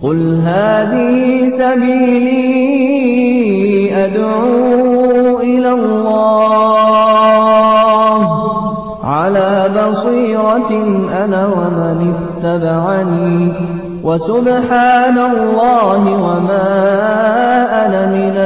قل هذه سبيلي أدعو إلى الله على بصيرة أنا ومن اتبعني وسبحان الله وما أنا من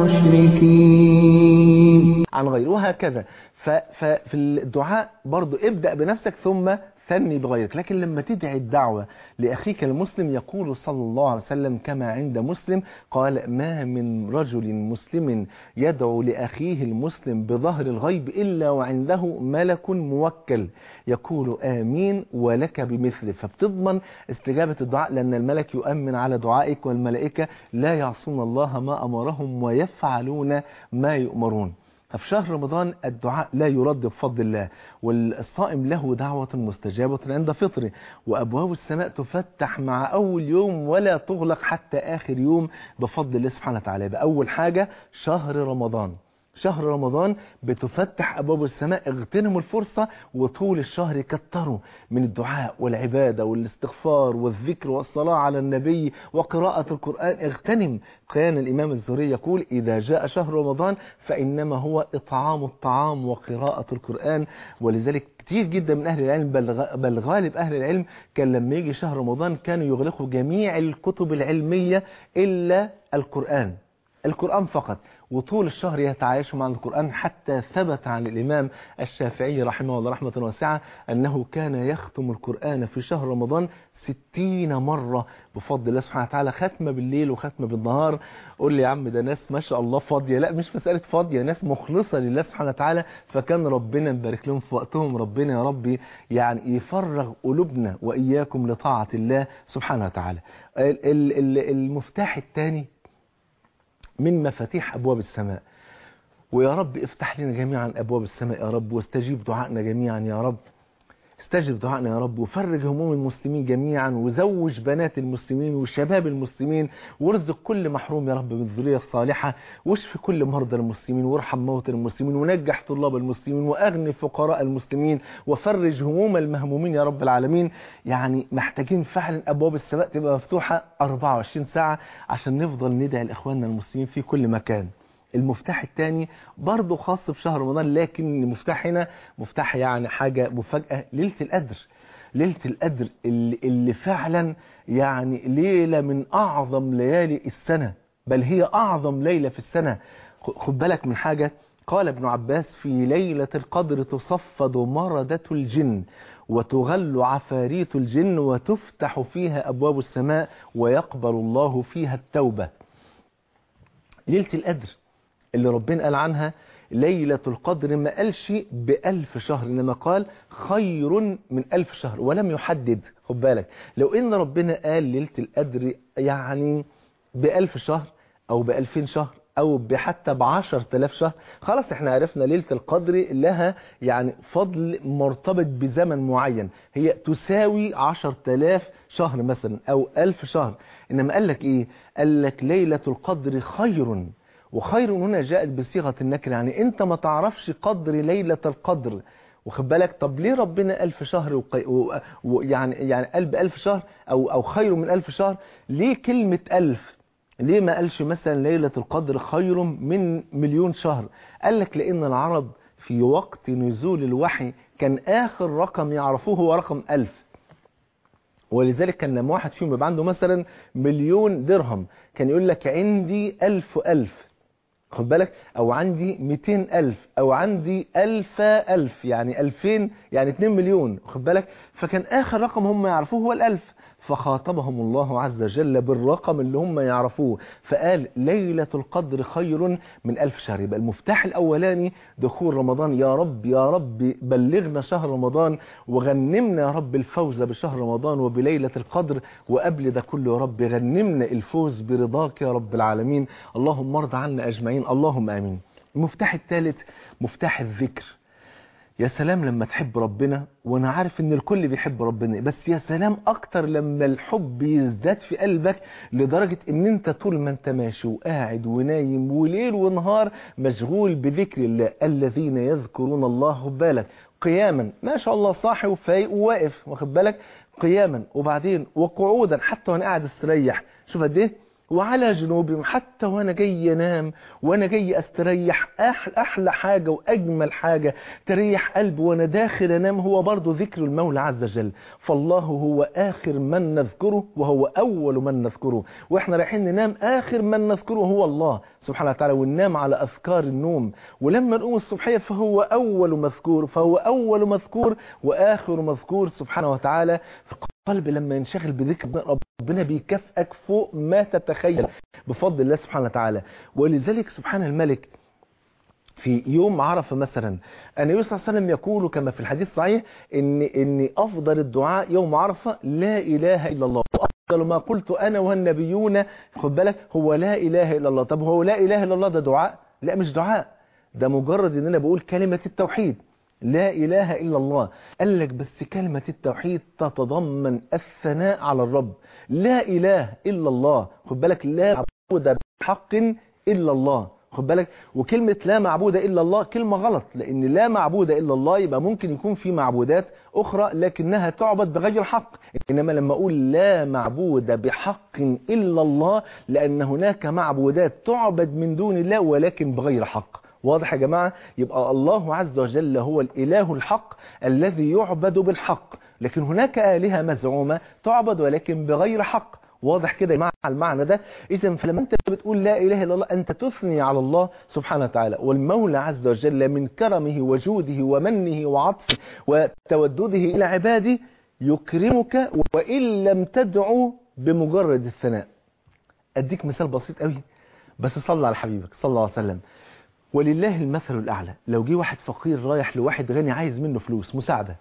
المشركين عن غيره وهكذا ففي الدعاء برضو ابدأ بنفسك ثم ثني بغيرك لكن لما تدعي الدعوة لأخيك المسلم يقول صلى الله عليه وسلم كما عند مسلم قال ما من رجل مسلم يدعو لأخيه المسلم بظهر الغيب إلا وعنده ملك موكل يقول آمين ولك بمثله فبتضمن استجابة الدعاء لأن الملك يؤمن على دعائك والملائكة لا يعصون الله ما أمرهم ويفعلون ما يؤمرون في شهر رمضان الدعاء لا يرد بفضل الله والصائم له دعوة مستجابة عند فطره وأبواب السماء تفتح مع أول يوم ولا تغلق حتى آخر يوم بفضل الله سبحانه وتعالى يبقى أول حاجة شهر رمضان شهر رمضان بتفتح أبواب السماء اغتنموا الفرصة وطول الشهر كتروا من الدعاء والعبادة والاستغفار والذكر والصلاة على النبي وقراءة القرآن اغتنم كان الإمام الزهري يقول إذا جاء شهر رمضان فإنما هو إطعام الطعام وقراءة القرآن ولذلك كتير جدا من أهل العلم بل غالب أهل العلم كان لما يجي شهر رمضان كانوا يغلقوا جميع الكتب العلمية إلا القرآن القرآن فقط وطول الشهر يتعايشوا مع القرآن حتى ثبت عن الإمام الشافعي رحمه الله رحمة واسعة أنه كان يختم القرآن في شهر رمضان ستين مرة بفضل الله سبحانه وتعالى ختمة بالليل وختمة بالنهار قول لي يا عم ده ناس ما شاء الله فاضية لا مش مسألة فاضية ناس مخلصة لله سبحانه وتعالى فكان ربنا مبارك لهم في وقتهم ربنا يا ربي يعني يفرغ قلوبنا وإياكم لطاعة الله سبحانه وتعالى المفتاح الثاني من مفاتيح أبواب السماء ويا رب افتح لنا جميعا أبواب السماء يا رب واستجيب دعائنا جميعا يا رب استجب دعائنا يا رب وفرج هموم المسلمين جميعا وزوج بنات المسلمين وشباب المسلمين وارزق كل محروم يا رب بالذرية الصالحة واشف كل مرضى المسلمين وارحم موتى المسلمين ونجح طلاب المسلمين واغني فقراء المسلمين وفرج هموم المهمومين يا رب العالمين يعني محتاجين فعلا ابواب السماء تبقى مفتوحة 24 ساعة عشان نفضل ندعي لاخواننا المسلمين في كل مكان المفتاح الثاني برضه خاص بشهر رمضان لكن المفتاح هنا مفتاح يعني حاجة مفاجأة ليلة القدر ليلة القدر اللي, اللي فعلا يعني ليلة من أعظم ليالي السنة بل هي أعظم ليلة في السنة خد بالك من حاجة قال ابن عباس في ليلة القدر تصفد مردة الجن وتغل عفاريت الجن وتفتح فيها أبواب السماء ويقبل الله فيها التوبة ليلة القدر اللي ربنا قال عنها ليلة القدر ما قالش بألف شهر إنما قال خير من ألف شهر ولم يحدد خد بالك لو إن ربنا قال ليلة القدر يعني بألف شهر أو بألفين شهر أو بحتى بعشر تلاف شهر خلاص احنا عرفنا ليلة القدر لها يعني فضل مرتبط بزمن معين هي تساوي عشر تلاف شهر مثلا أو ألف شهر إنما قال لك إيه قال لك ليلة القدر خير وخير هنا جاءت بصيغة النكر يعني انت ما تعرفش قدر ليلة القدر واخد بالك طب ليه ربنا ألف شهر وقي... و... و... يعني يعني قلب ألف شهر أو أو خير من ألف شهر ليه كلمة ألف ليه ما قالش مثلا ليلة القدر خير من مليون شهر قال لك لأن العرب في وقت نزول الوحي كان آخر رقم يعرفوه هو رقم ألف ولذلك كان لما واحد فيهم يبقى عنده مثلا مليون درهم كان يقول لك عندي ألف ألف خد بالك او عندي 200 ألف او عندي ألف ألف يعني 2000 يعني 2 مليون خد بالك فكان اخر رقم هم يعرفوه هو الألف فخاطبهم الله عز وجل بالرقم اللي هم يعرفوه فقال ليلة القدر خير من ألف شهر يبقى المفتاح الأولاني دخول رمضان يا رب يا رب بلغنا شهر رمضان وغنمنا يا رب الفوز بشهر رمضان وبليلة القدر وقبل ده كله يا رب غنمنا الفوز برضاك يا رب العالمين اللهم ارضى عنا أجمعين اللهم آمين المفتاح الثالث مفتاح الذكر يا سلام لما تحب ربنا وانا عارف ان الكل بيحب ربنا بس يا سلام اكتر لما الحب يزداد في قلبك لدرجة ان انت طول ما انت ماشي وقاعد ونايم وليل ونهار مشغول بذكر الله الذين يذكرون الله بالك قياما ما شاء الله صاحي وفايق وواقف واخد بالك قياما وبعدين وقعودا حتى وانا قاعد استريح شوف قد ايه وعلى جنوبهم حتى وانا جاي انام وانا جاي استريح أحلى, احلى حاجة واجمل حاجة تريح قلبي وانا داخل انام هو برضو ذكر المولى عز وجل فالله هو اخر من نذكره وهو اول من نذكره واحنا رايحين ننام اخر من نذكره هو الله سبحانه وتعالى وننام على اذكار النوم ولما نقوم الصبحية فهو اول مذكور فهو اول مذكور واخر مذكور سبحانه وتعالى القلب لما ينشغل بذكر ربنا بيكافئك فوق ما تتخيل بفضل الله سبحانه وتعالى ولذلك سبحان الملك في يوم عرفة مثلا النبي صلى الله عليه وسلم يقول كما في الحديث الصحيح ان ان افضل الدعاء يوم عرفة لا اله الا الله وافضل ما قلت انا والنبيون خد بالك هو لا اله الا الله طب هو لا اله الا الله ده دعاء لا مش دعاء ده مجرد ان انا بقول كلمة التوحيد لا إله إلا الله قال لك بس كلمة التوحيد تتضمن الثناء على الرب لا إله إلا الله خد بالك لا معبود بحق إلا الله خد بالك وكلمة لا معبود إلا الله كلمة غلط لأن لا معبود إلا الله يبقى ممكن يكون في معبودات أخرى لكنها تعبد بغير حق إنما لما أقول لا معبود بحق إلا الله لأن هناك معبودات تعبد من دون الله ولكن بغير حق واضح يا جماعة يبقى الله عز وجل هو الإله الحق الذي يعبد بالحق لكن هناك آلهة مزعومة تعبد ولكن بغير حق واضح كده مع المعنى ده إذا فلما أنت بتقول لا إله إلا الله أنت تثني على الله سبحانه وتعالى والمولى عز وجل من كرمه وجوده ومنه وعطفه وتودده إلى عباده يكرمك وإن لم تدعو بمجرد الثناء أديك مثال بسيط قوي بس صلى على حبيبك صلى الله عليه وسلم ولله المثل الأعلى لو جه واحد فقير رايح لواحد غني عايز منه فلوس مساعدة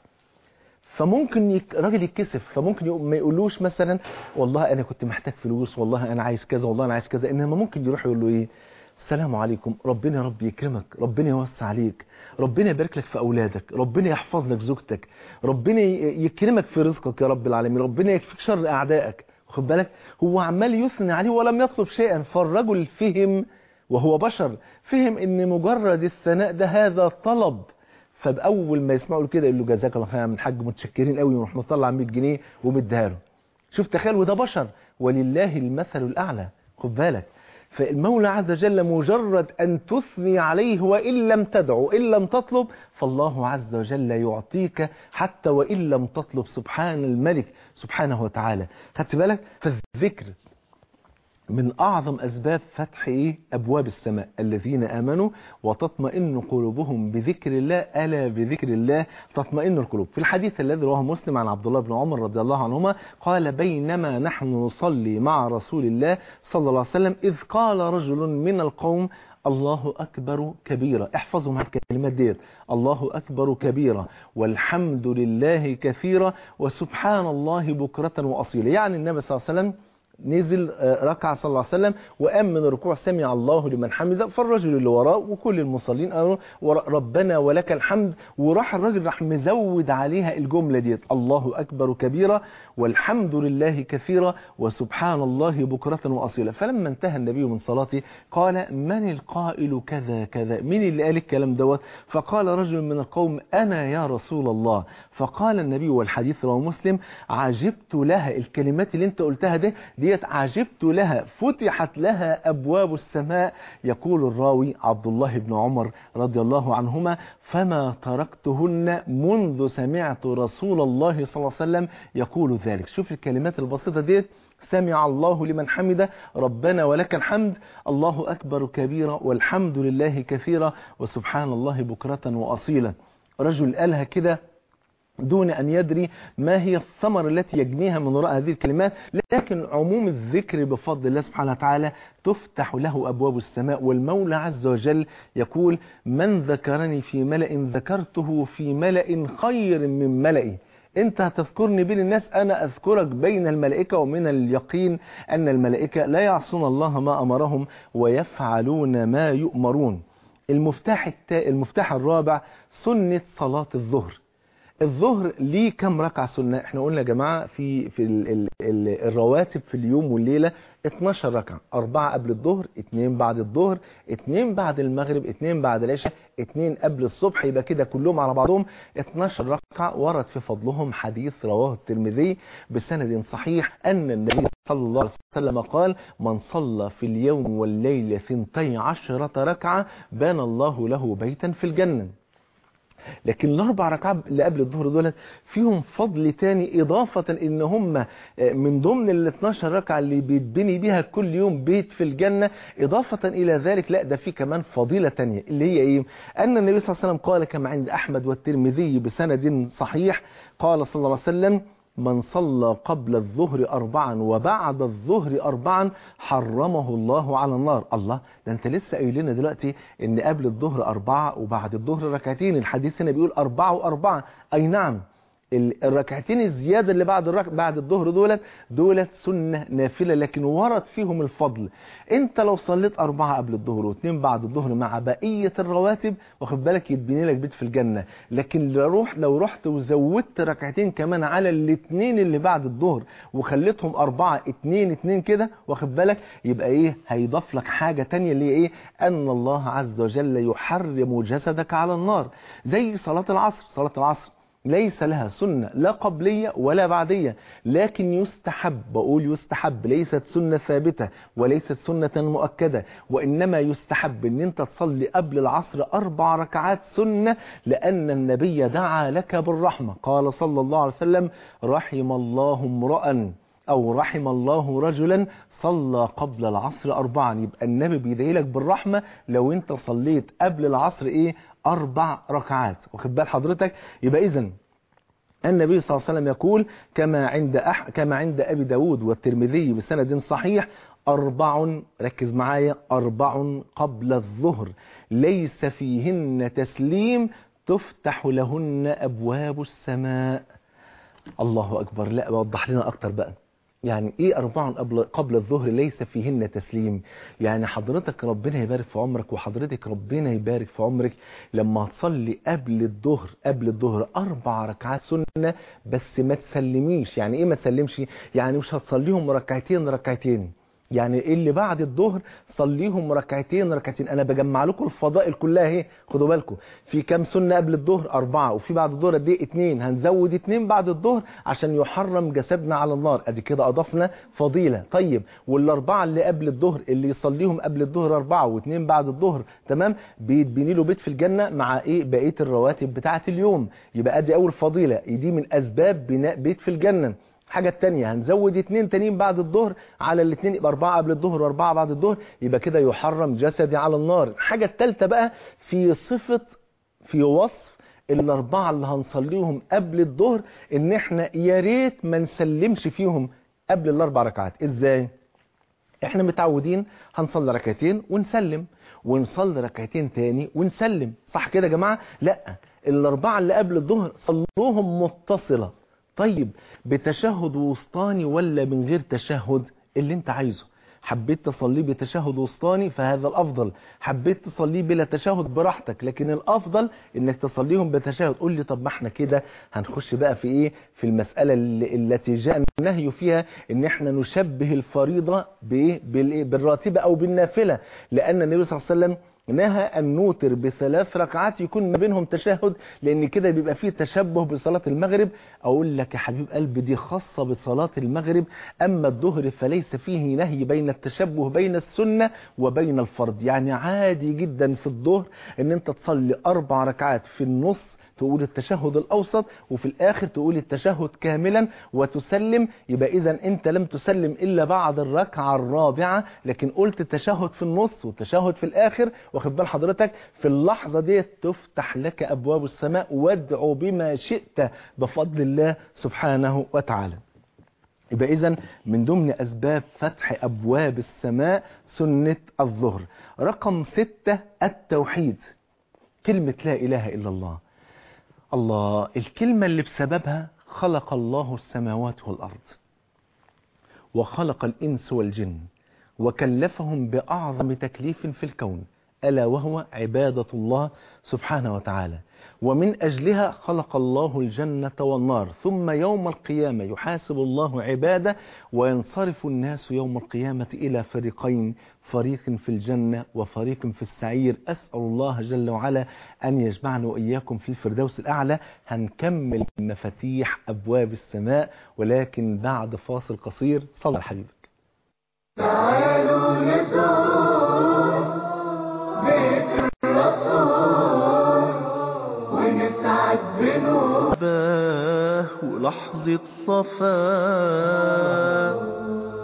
فممكن يك... راجل يتكسف فممكن يق... ما يقولوش مثلا والله أنا كنت محتاج فلوس والله أنا عايز كذا والله أنا عايز كذا إنما ممكن يروح يقول له إيه السلام عليكم ربنا يا رب يكرمك ربنا يوسع عليك ربنا يبارك لك في أولادك ربنا يحفظ لك زوجتك ربنا يكرمك في رزقك يا رب العالمين ربنا يكفيك شر أعدائك خد بالك هو عمال يثني عليه ولم يطلب شيئا فالرجل فهم وهو بشر فهم ان مجرد الثناء ده هذا طلب فبأول ما يسمعوا كده يقول له جزاك الله خير من حاج متشكرين قوي ونروح نطلع 100 جنيه ومديها له شوف تخيل وده بشر ولله المثل الأعلى خد بالك فالمولى عز وجل مجرد أن تثني عليه وإن لم تدعو إن لم تطلب فالله عز وجل يعطيك حتى وإن لم تطلب سبحان الملك سبحانه وتعالى خدت بالك فالذكر من أعظم أسباب فتح إيه؟ أبواب السماء الذين آمنوا وتطمئن قلوبهم بذكر الله ألا بذكر الله تطمئن القلوب في الحديث الذي رواه مسلم عن عبد الله بن عمر رضي الله عنهما قال بينما نحن نصلي مع رسول الله صلى الله عليه وسلم إذ قال رجل من القوم الله أكبر كبيرا احفظوا مع الكلمات ديت الله أكبر كبيرا والحمد لله كثيرا وسبحان الله بكرة وأصيلا يعني النبي صلى الله عليه وسلم نزل ركع صلى الله عليه وسلم وقام من الركوع سمع الله لمن حمده فالرجل اللي وراه وكل المصلين قالوا ربنا ولك الحمد وراح الراجل راح مزود عليها الجملة ديت الله أكبر كبيرا والحمد لله كثيرا وسبحان الله بكرة وأصيلا فلما انتهى النبي من صلاته قال من القائل كذا كذا مين اللي قال الكلام دوت فقال رجل من القوم أنا يا رسول الله فقال النبي والحديث رواه مسلم عجبت لها الكلمات اللي انت قلتها ده ديت عجبت لها فتحت لها أبواب السماء يقول الراوي عبد الله بن عمر رضي الله عنهما فما تركتهن منذ سمعت رسول الله صلى الله عليه وسلم يقول ذلك شوف الكلمات البسيطة ديت سمع الله لمن حمده ربنا ولك الحمد الله أكبر كبيرا والحمد لله كثيرا وسبحان الله بكرة وأصيلا رجل قالها كده دون أن يدري ما هي الثمرة التي يجنيها من وراء هذه الكلمات لكن عموم الذكر بفضل الله سبحانه وتعالى تفتح له أبواب السماء والمولى عز وجل يقول من ذكرني في ملأ ذكرته في ملأ خير من ملئي انت هتذكرني بين الناس انا اذكرك بين الملائكة ومن اليقين ان الملائكة لا يعصون الله ما امرهم ويفعلون ما يؤمرون المفتاح, التا... المفتاح الرابع سنة صلاة الظهر الظهر ليه كم ركعة سنة احنا قلنا يا جماعة في في ال ال ال الرواتب في اليوم والليلة 12 ركعة أربعة قبل الظهر اتنين بعد الظهر اتنين بعد المغرب اتنين بعد العشاء اتنين قبل الصبح يبقى كده كلهم على بعضهم 12 ركعة ورد في فضلهم حديث رواه الترمذي بسند صحيح أن النبي صلى الله عليه وسلم قال من صلى في اليوم والليلة ثنتي عشرة ركعة بان الله له بيتا في الجنة لكن الاربع ركعات اللي قبل الظهر دولت فيهم فضل تاني اضافة ان هم من ضمن ال 12 ركعة اللي بيتبني بيها كل يوم بيت في الجنة اضافة الى ذلك لا ده في كمان فضيلة تانية اللي هي ايه ان النبي صلى الله عليه وسلم قال كما عند احمد والترمذي بسند صحيح قال صلى الله عليه وسلم من صلى قبل الظهر أربعا وبعد الظهر أربعا حرمه الله على النار الله ده انت لسه قايل لنا دلوقتي ان قبل الظهر أربعة وبعد الظهر ركعتين الحديث هنا بيقول أربعة وأربعة أي نعم الركعتين الزيادة اللي بعد الرك... بعد الظهر دولت دولت سنة نافلة لكن ورد فيهم الفضل انت لو صليت أربعة قبل الظهر واثنين بعد الظهر مع بقية الرواتب واخد بالك يتبني لك بيت في الجنة لكن لو روح لو رحت وزودت ركعتين كمان على الاثنين اللي بعد الظهر وخليتهم أربعة اتنين اتنين كده واخد بالك يبقى ايه هيضاف لك حاجة تانية اللي هي ايه أن الله عز وجل يحرم جسدك على النار زي صلاة العصر صلاة العصر ليس لها سنة لا قبلية ولا بعدية لكن يستحب بقول يستحب ليست سنة ثابتة وليست سنة مؤكدة وإنما يستحب أن أنت تصلي قبل العصر أربع ركعات سنة لأن النبي دعا لك بالرحمة قال صلى الله عليه وسلم رحم الله امرأ أو رحم الله رجلا صلى قبل العصر أربعا يبقى النبي بيدعي لك بالرحمة لو أنت صليت قبل العصر إيه أربع ركعات واخد بال حضرتك يبقى إذن النبي صلى الله عليه وسلم يقول كما عند أح كما عند أبي داود والترمذي بسند صحيح أربع ركز معايا أربع قبل الظهر ليس فيهن تسليم تفتح لهن أبواب السماء الله أكبر لا وضح لنا أكتر بقى يعني ايه اربع قبل قبل الظهر ليس فيهن تسليم يعني حضرتك ربنا يبارك في عمرك وحضرتك ربنا يبارك في عمرك لما تصلي قبل الظهر قبل الظهر اربع ركعات سنه بس ما تسلميش يعني ايه ما تسلمش يعني مش هتصليهم ركعتين ركعتين يعني اللي بعد الظهر صليهم ركعتين ركعتين انا بجمع لكم الفضائل كلها اهي خدوا بالكم في كام سنه قبل الظهر اربعه وفي بعد الظهر قد ايه اتنين هنزود اتنين بعد الظهر عشان يحرم جسدنا على النار ادي كده اضفنا فضيله طيب والاربعه اللي قبل الظهر اللي يصليهم قبل الظهر اربعه واثنين بعد الظهر تمام بيتبني له بيت في الجنه مع ايه بقيه الرواتب بتاعه اليوم يبقى ادي اول فضيله دي من اسباب بناء بيت في الجنه الحاجة التانية هنزود اتنين تانيين بعد الظهر على الاتنين يبقى اربعة قبل الظهر واربعة بعد الظهر يبقى كده يحرم جسدي على النار الحاجة التالتة بقى في صفة في وصف الاربعة اللي هنصليهم قبل الظهر ان احنا يا ريت ما نسلمش فيهم قبل الاربع ركعات ازاي احنا متعودين هنصلي ركعتين ونسلم ونصلي ركعتين تاني ونسلم صح كده يا جماعة لا الاربعة اللي قبل الظهر صلوهم متصلة طيب بتشهد وسطاني ولا من غير تشهد اللي انت عايزه حبيت تصليه بتشهد وسطاني فهذا الافضل حبيت تصليه بلا تشهد براحتك لكن الافضل انك تصليهم بتشهد قول لي طب ما احنا كده هنخش بقى في ايه في المسألة التي جاء النهي فيها ان احنا نشبه الفريضة بايه بالراتبة او بالنافلة لان النبي صلى الله عليه وسلم نهى أن نوتر بثلاث ركعات يكون ما بينهم تشهد لأن كده بيبقى فيه تشبه بصلاة المغرب أقول لك يا حبيب قلبي دي خاصة بصلاة المغرب أما الظهر فليس فيه نهي بين التشبه بين السنة وبين الفرض يعني عادي جدا في الظهر أن أنت تصلي أربع ركعات في النص تقول التشهد الأوسط وفي الآخر تقول التشهد كاملا وتسلم يبقى إذا أنت لم تسلم إلا بعد الركعة الرابعة لكن قلت التشهد في النص والتشهد في الآخر واخد بال حضرتك في اللحظة دي تفتح لك أبواب السماء وادعو بما شئت بفضل الله سبحانه وتعالى يبقى إذا من ضمن أسباب فتح أبواب السماء سنة الظهر رقم ستة التوحيد كلمة لا إله إلا الله الله الكلمة اللي بسببها خلق الله السماوات والأرض وخلق الإنس والجن وكلفهم بأعظم تكليف في الكون ألا وهو عبادة الله سبحانه وتعالى ومن أجلها خلق الله الجنة والنار ثم يوم القيامة يحاسب الله عباده وينصرف الناس يوم القيامة إلى فريقين فريق في الجنة وفريق في السعير أسأل الله جل وعلا أن يجمعنا وإياكم في الفردوس الأعلى هنكمل مفاتيح أبواب السماء ولكن بعد فاصل قصير صلى على حبيبك تعالوا نزور بيت الرسول ونسعد بنور باه ولحظة صفاء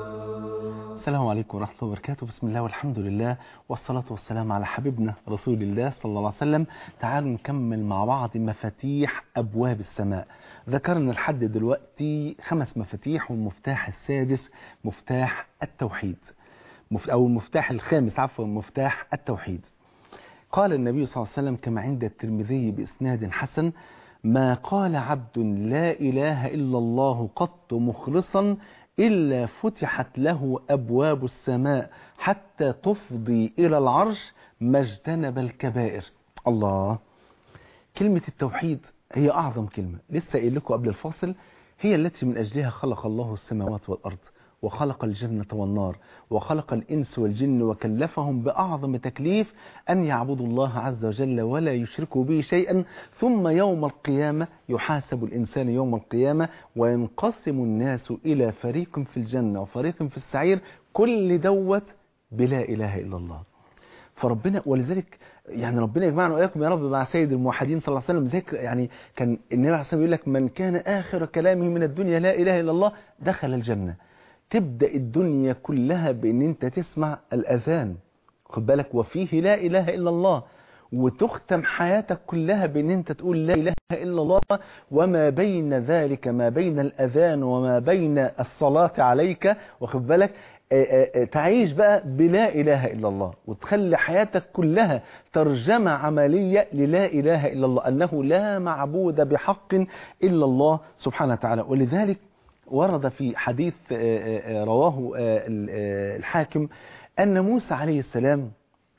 السلام عليكم ورحمة الله وبركاته بسم الله والحمد لله والصلاة والسلام على حبيبنا رسول الله صلى الله عليه وسلم تعالوا نكمل مع بعض مفاتيح أبواب السماء ذكرنا لحد دلوقتي خمس مفاتيح والمفتاح السادس مفتاح التوحيد مف- أو المفتاح الخامس عفوا مفتاح التوحيد قال النبي صلى الله عليه وسلم كما عند الترمذي بإسناد حسن ما قال عبد لا إله إلا الله قط مخلصا إلا فتحت له أبواب السماء حتى تفضي إلى العرش ما اجتنب الكبائر الله كلمة التوحيد هي أعظم كلمة لسه قايل لكم قبل الفاصل هي التي من أجلها خلق الله السماوات والأرض وخلق الجنة والنار وخلق الإنس والجن وكلفهم بأعظم تكليف أن يعبدوا الله عز وجل ولا يشركوا به شيئا ثم يوم القيامة يحاسب الإنسان يوم القيامة وينقسم الناس إلى فريق في الجنة وفريق في السعير كل دوت بلا إله إلا الله فربنا ولذلك يعني ربنا يجمعنا واياكم يا رب مع سيد الموحدين صلى الله عليه وسلم ذكر يعني كان النبي عليه الصلاه والسلام يقول لك من كان اخر كلامه من الدنيا لا اله الا الله دخل الجنه تبدا الدنيا كلها بان انت تسمع الاذان خد بالك وفيه لا اله الا الله وتختم حياتك كلها بان انت تقول لا اله الا الله وما بين ذلك ما بين الاذان وما بين الصلاه عليك واخد بالك آه، آه، آه، تعيش بقى بلا إله إلا الله وتخلي حياتك كلها ترجمة عملية للا إله إلا الله أنه لا معبود بحق إلا الله سبحانه وتعالى ولذلك ورد في حديث آه، آه، آه، رواه آه، ال- آه، الحاكم أن موسى عليه السلام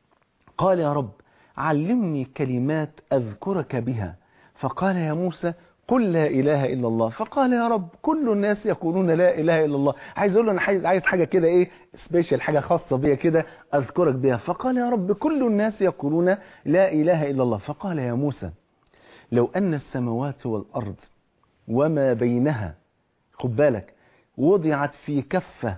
قال يا رب علمني كلمات أذكرك بها فقال يا موسى قل لا إله إلا الله فقال يا رب كل الناس يقولون لا إله إلا الله عايز أقول له أنا عايز عايز حاجة كده إيه سبيشال حاجة خاصة بيا كده أذكرك بها فقال يا رب كل الناس يقولون لا إله إلا الله فقال يا موسى لو أن السماوات والأرض وما بينها خد بالك وضعت في كفة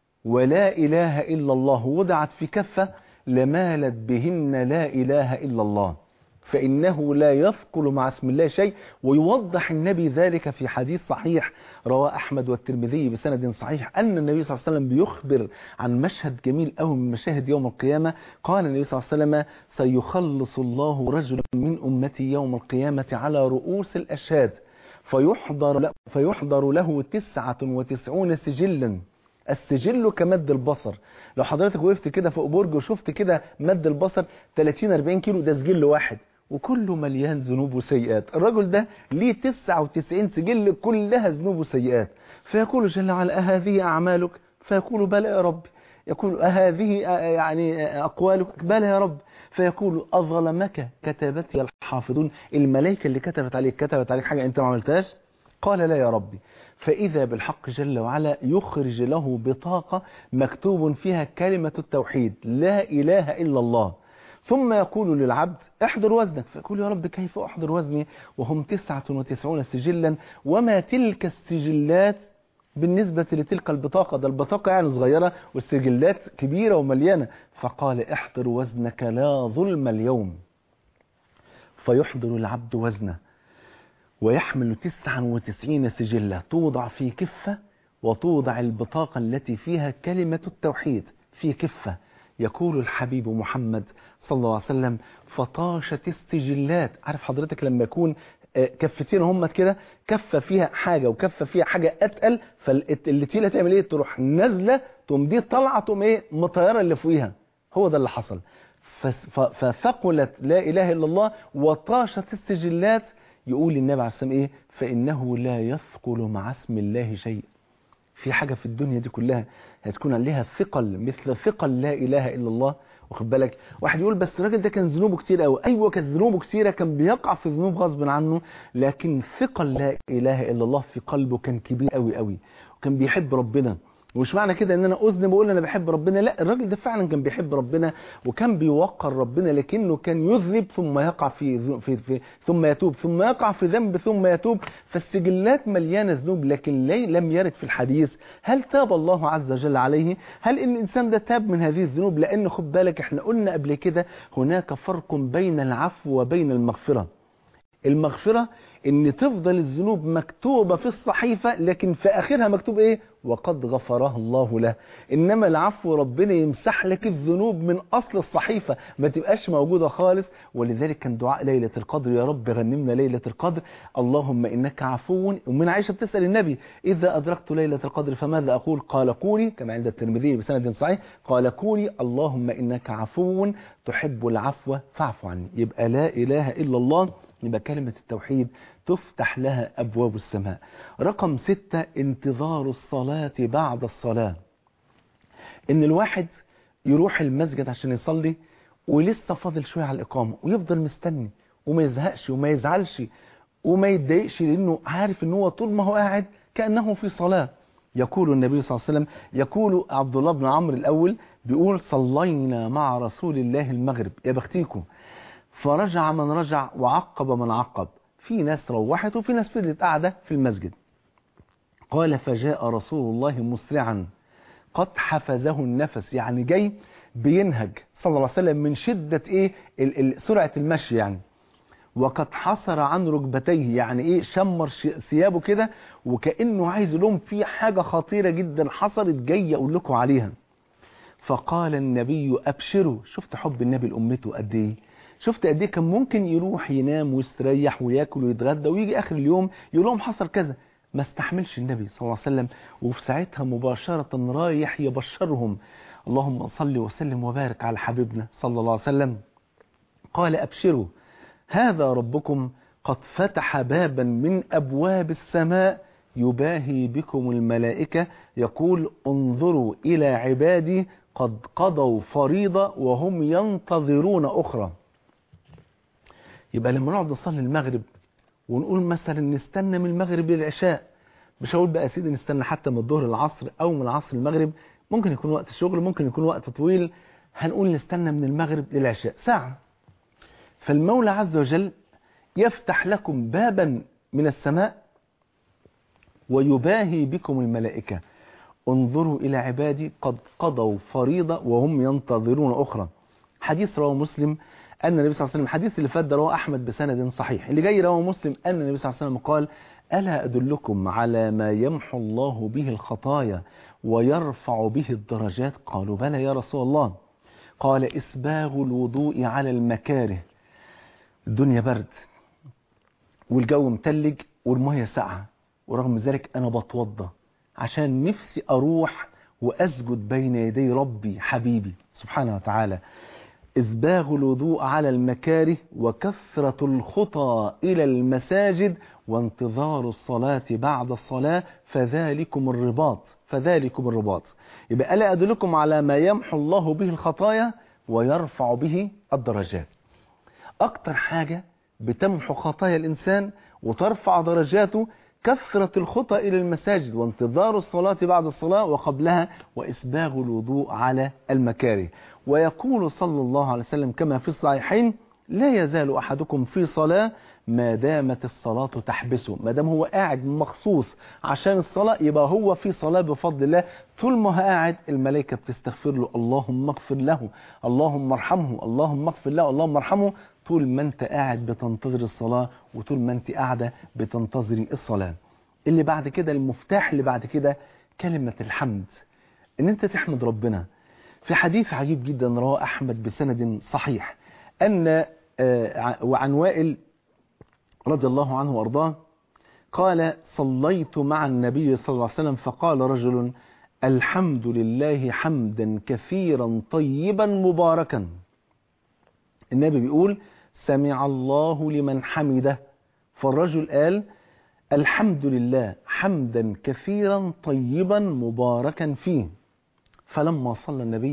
ولا إله إلا الله وضعت في كفة لمالت بهن لا إله إلا الله فإنه لا يثقل مع اسم الله شيء ويوضح النبي ذلك في حديث صحيح رواه أحمد والترمذي بسند صحيح أن النبي صلى الله عليه وسلم بيخبر عن مشهد جميل أوي من مشاهد يوم القيامة قال النبي صلى الله عليه وسلم سيخلص الله رجلا من أمتي يوم القيامة على رؤوس الأشهاد فيحضر له, فيحضر له تسعة وتسعون سجلا السجل كمد البصر لو حضرتك وقفت كده فوق برج وشفت كده مد البصر 30 40 كيلو ده سجل واحد وكله مليان ذنوب وسيئات الرجل ده ليه 99 سجل كلها ذنوب وسيئات فيقول جل وعلا أهذه أعمالك فيقول بلى يا رب يقول أهذه يعني أقوالك بلى يا رب فيقول أظلمك كتابتي الحافظون الملائكة اللي كتبت عليك كتبت عليك حاجة أنت ما عملتهاش قال لا يا ربي فإذا بالحق جل وعلا يخرج له بطاقة مكتوب فيها كلمة التوحيد لا إله إلا الله ثم يقول للعبد احضر وزنك فيقول يا رب كيف أحضر وزني وهم تسعة وتسعون سجلا وما تلك السجلات بالنسبة لتلك البطاقة ده البطاقة يعني صغيرة والسجلات كبيرة ومليانة فقال احضر وزنك لا ظلم اليوم فيحضر العبد وزنه ويحمل تسعا وتسعين سجلة توضع في كفة وتوضع البطاقة التي فيها كلمة التوحيد في كفة يقول الحبيب محمد صلى الله عليه وسلم فطاشت السجلات عارف حضرتك لما يكون كفتين هم كده كفة فيها حاجة وكفة فيها حاجة أتقل فاللي تيلة تعمل ايه تروح نازلة تقوم دي طالعة تقوم ايه مطيرة اللي فوقيها هو ده اللي حصل فثقلت لا إله إلا الله وطاشت السجلات يقول النبي عليه السلام ايه فإنه لا يثقل مع اسم الله شيء في حاجة في الدنيا دي كلها هتكون لها ثقل مثل ثقل لا إله إلا الله واخد بالك واحد يقول بس الراجل ده كان ذنوبه كتير قوي ايوه كانت ذنوبه كتيره كان بيقع في ذنوب غصب عنه لكن ثقل لا اله الا الله في قلبه كان كبير قوي قوي وكان بيحب ربنا ومش معنى كده ان انا اذنب واقول انا بحب ربنا لا الراجل ده فعلا كان بيحب ربنا وكان بيوقر ربنا لكنه كان يذنب ثم يقع في, ذ- في, في ثم يتوب ثم يقع في ذنب ثم يتوب فالسجلات مليانه ذنوب لكن لي لم يرد في الحديث هل تاب الله عز وجل عليه هل ان الانسان ده تاب من هذه الذنوب لان خد بالك احنا قلنا قبل كده هناك فرق بين العفو وبين المغفره المغفرة ان تفضل الذنوب مكتوبة في الصحيفة لكن في اخرها مكتوب ايه وقد غفرها الله له انما العفو ربنا يمسح لك الذنوب من اصل الصحيفة ما تبقاش موجودة خالص ولذلك كان دعاء ليلة القدر يا رب غنمنا ليلة القدر اللهم انك عفو ومن عائشة بتسأل النبي اذا ادركت ليلة القدر فماذا اقول قال قولي كما عند الترمذي بسند صحيح قال قولي اللهم انك عفو تحب العفو فاعف عني يبقى لا اله الا الله يبقى كلمة التوحيد تفتح لها أبواب السماء رقم ستة انتظار الصلاة بعد الصلاة إن الواحد يروح المسجد عشان يصلي ولسه فاضل شوية على الإقامة ويفضل مستني وما يزهقش وما يزعلش وما يتضايقش لأنه عارف إن هو طول ما هو قاعد كأنه في صلاة يقول النبي صلى الله عليه وسلم يقول عبد الله بن عمرو الأول بيقول صلينا مع رسول الله المغرب يا بختيكم فرجع من رجع وعقب من عقب في ناس روحت وفي ناس فضلت قاعدة في المسجد قال فجاء رسول الله مسرعا قد حفزه النفس يعني جاي بينهج صلى الله عليه وسلم من شدة ايه ال ال سرعة المشي يعني وقد حصر عن ركبتيه يعني ايه شمر ش- ثيابه كده وكأنه عايز لهم في حاجة خطيرة جدا حصلت جاي اقول لكم عليها فقال النبي ابشروا شفت حب النبي لامته قد ايه شفت قد ايه كان ممكن يروح ينام ويستريح وياكل ويتغدى ويجي اخر اليوم يقول لهم حصل كذا ما استحملش النبي صلى الله عليه وسلم وفي ساعتها مباشرة رايح يبشرهم اللهم صل وسلم وبارك على حبيبنا صلى الله عليه وسلم قال أبشروا هذا ربكم قد فتح بابا من أبواب السماء يباهي بكم الملائكة يقول انظروا إلى عبادي قد قضوا فريضة وهم ينتظرون أخرى يبقى لما نقعد نصلي المغرب ونقول مثلا نستنى من المغرب للعشاء مش هقول بقى يا سيدي نستنى حتى من الظهر للعصر او من العصر للمغرب ممكن يكون وقت الشغل ممكن يكون وقت طويل هنقول نستنى من المغرب للعشاء ساعة فالمولى عز وجل يفتح لكم بابا من السماء ويباهي بكم الملائكة انظروا إلى عبادي قد قضوا فريضة وهم ينتظرون أخرى حديث رواه مسلم أن النبي صلى الله عليه وسلم الحديث اللي فات ده رواه أحمد بسند صحيح اللي جاي رواه مسلم أن النبي صلى الله عليه وسلم قال ألا أدلكم على ما يمحو الله به الخطايا ويرفع به الدرجات قالوا بلى يا رسول الله قال إسباغ الوضوء على المكاره الدنيا برد والجو متلج والمية ساقعة ورغم ذلك أنا بتوضى عشان نفسي أروح وأسجد بين يدي ربي حبيبي سبحانه وتعالى إسباغ الوضوء على المكاره وكثرة الخطى إلى المساجد وانتظار الصلاة بعد الصلاة فذلكم الرباط فذلكم الرباط يبقى ألا أدلكم على ما يمحو الله به الخطايا ويرفع به الدرجات أكتر حاجة بتمحو خطايا الإنسان وترفع درجاته كثرة الخطى إلى المساجد وانتظار الصلاة بعد الصلاة وقبلها وإسباغ الوضوء على المكاره ويقول صلى الله عليه وسلم كما في الصحيحين لا يزال أحدكم في صلاة ما دامت الصلاة تحبسه ما دام هو قاعد مخصوص عشان الصلاة يبقى هو في صلاة بفضل الله طول ما هو قاعد الملائكة بتستغفر له اللهم اغفر له اللهم ارحمه اللهم اغفر له اللهم ارحمه طول ما انت قاعد بتنتظر الصلاة وطول ما انت قاعدة بتنتظري الصلاة اللي بعد كده المفتاح اللي بعد كده كلمة الحمد ان انت تحمد ربنا في حديث عجيب جدا رواه احمد بسند صحيح ان آه، وعن وائل رضي الله عنه وارضاه قال صليت مع النبي صلى الله عليه وسلم فقال رجل الحمد لله حمدا كثيرا طيبا مباركا النبي بيقول سمع الله لمن حمده فالرجل قال الحمد لله حمدا كثيرا طيبا مباركا فيه فلما صلى النبي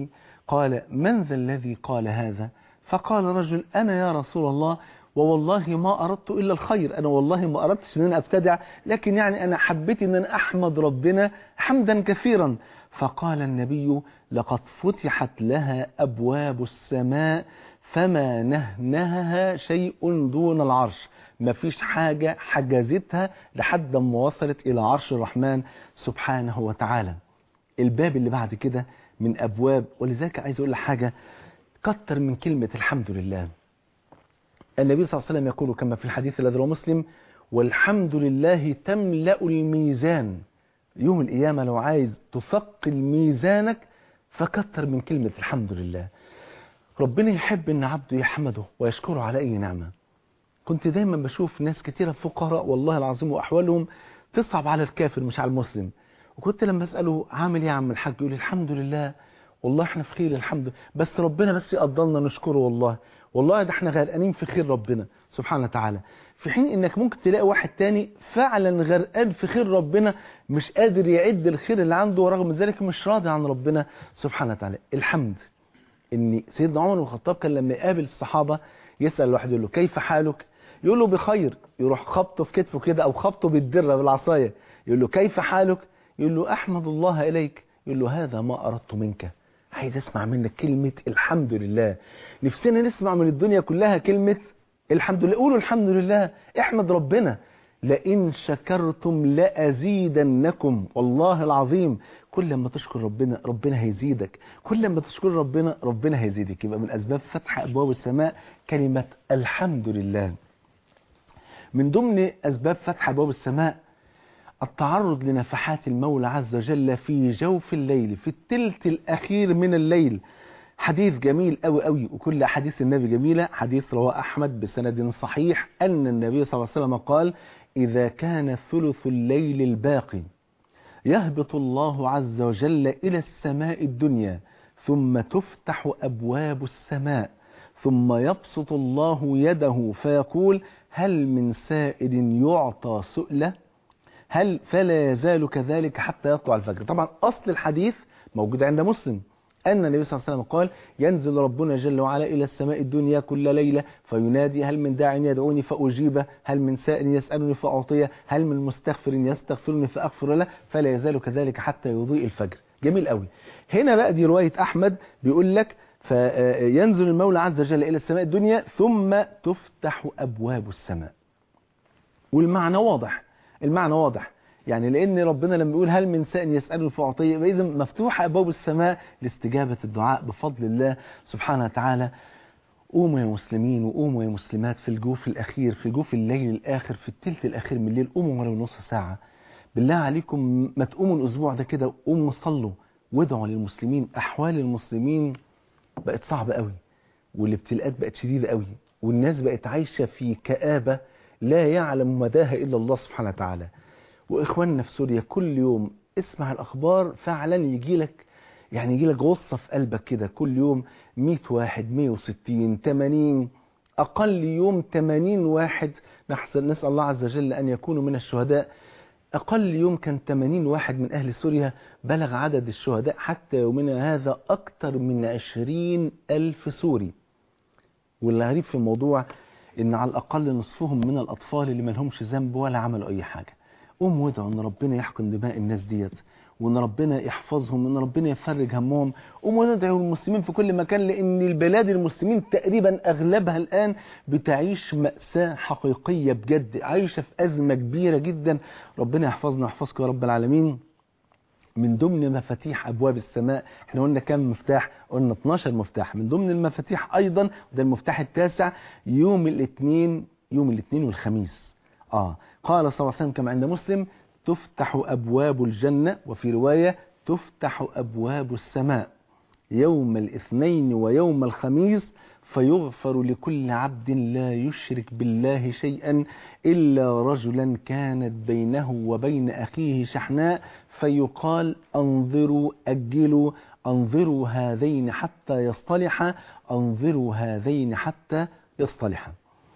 قال من ذا الذي قال هذا فقال رجل أنا يا رسول الله ووالله ما أردت إلا الخير أنا والله ما أردتش أن أنا أبتدع لكن يعني أنا حبيت أن أنا أحمد ربنا حمدا كثيرا فقال النبي لقد فتحت لها أبواب السماء فما نهنهها شيء دون العرش ما فيش حاجة حجزتها لحد ما وصلت إلى عرش الرحمن سبحانه وتعالى الباب اللي بعد كده من أبواب ولذلك عايز أقول لك حاجة كتر من كلمة الحمد لله النبي صلى الله عليه وسلم يقول كما في الحديث الذي رواه مسلم والحمد لله تملأ الميزان يوم القيامة لو عايز تثقل ميزانك فكتر من كلمة الحمد لله ربنا يحب ان عبده يحمده ويشكره على اي نعمة كنت دايما بشوف ناس كتيرة فقراء والله العظيم واحوالهم تصعب على الكافر مش على المسلم وكنت لما اساله عامل ايه يا عم الحاج يقول لي الحمد لله والله احنا في خير الحمد لله بس ربنا بس يقدرنا نشكره والله والله ده احنا غرقانين في خير ربنا سبحانه وتعالى في حين انك ممكن تلاقي واحد تاني فعلا غرقان في خير ربنا مش قادر يعد الخير اللي عنده ورغم ذلك مش راضي عن ربنا سبحانه وتعالى الحمد ان سيدنا عمر بن الخطاب كان لما يقابل الصحابة يسأل الواحد يقول له كيف حالك يقول له بخير يروح خبطه في كتفه كده او خبطه بالدرة بالعصاية يقول له كيف حالك يقول له احمد الله اليك يقول له هذا ما اردت منك عايز اسمع منك كلمة الحمد لله نفسنا نسمع من الدنيا كلها كلمة الحمد لله قولوا الحمد لله احمد ربنا لئن شكرتم لأزيدنكم والله العظيم كل ما تشكر ربنا ربنا هيزيدك كل ما تشكر ربنا ربنا هيزيدك يبقى من أسباب فتح أبواب السماء كلمة الحمد لله من ضمن أسباب فتح أبواب السماء التعرض لنفحات المولى عز وجل في جوف الليل في التلت الأخير من الليل حديث جميل قوي قوي وكل أحاديث النبي جميلة حديث رواه أحمد بسند صحيح أن النبي صلى الله عليه وسلم قال إذا كان ثلث الليل الباقي يهبط الله عز وجل إلى السماء الدنيا ثم تفتح أبواب السماء ثم يبسط الله يده فيقول هل من سائل يعطى سؤله هل فلا يزال كذلك حتى يطلع الفجر طبعا أصل الحديث موجود عند مسلم أن النبي صلى الله عليه وسلم قال ينزل ربنا جل وعلا إلى السماء الدنيا كل ليلة فينادي هل من داع يدعوني فأجيبه هل من سائل يسألني فأعطيه هل من مستغفر يستغفرني فأغفر له فلا يزال كذلك حتى يضيء الفجر جميل قوي هنا بقى دي رواية أحمد بيقول لك فينزل المولى عز وجل إلى السماء الدنيا ثم تفتح أبواب السماء والمعنى واضح المعنى واضح يعني لأن ربنا لما يقول هل من سائل يسأله فأعطيه إذا مفتوحة أبواب السماء لاستجابة الدعاء بفضل الله سبحانه وتعالى قوموا يا مسلمين وقوموا يا مسلمات في الجوف الأخير في جوف الليل الآخر في التلت الأخير من الليل قوموا ولو نص ساعة بالله عليكم ما تقوموا الأسبوع ده كده قوموا صلوا وادعوا للمسلمين أحوال المسلمين بقت صعبة قوي والابتلاءات بقت شديدة قوي والناس بقت عايشة في كآبة لا يعلم مداها إلا الله سبحانه وتعالى وإخواننا في سوريا كل يوم اسمع الأخبار فعلا يجي لك يعني يجي لك غصة في قلبك كده كل يوم 100 واحد 160 80 أقل يوم 80 واحد نحسن نسأل الله عز وجل أن يكونوا من الشهداء أقل يوم كان 80 واحد من أهل سوريا بلغ عدد الشهداء حتى يومنا هذا أكثر من 20 ألف سوري والغريب في الموضوع إن على الأقل نصفهم من الأطفال اللي ما لهمش ذنب ولا عملوا أي حاجة قوم وادعوا ان ربنا يحقن دماء الناس ديت وان ربنا يحفظهم وان ربنا يفرج همهم قوم وادعوا المسلمين في كل مكان لان البلاد المسلمين تقريبا اغلبها الان بتعيش مأساة حقيقية بجد عايشة في ازمة كبيرة جدا ربنا يحفظنا ويحفظكم يا رب العالمين من ضمن مفاتيح ابواب السماء احنا قلنا كام مفتاح قلنا 12 مفتاح من ضمن المفاتيح ايضا ده المفتاح التاسع يوم الاثنين يوم الاثنين والخميس اه قال صلى الله عليه وسلم كما عند مسلم تفتح أبواب الجنة وفي رواية تفتح أبواب السماء يوم الاثنين ويوم الخميس فيغفر لكل عبد لا يشرك بالله شيئا إلا رجلا كانت بينه وبين أخيه شحناء فيقال أنظروا أجلوا أنظروا هذين حتى يصطلحا أنظروا هذين حتى يصطلحا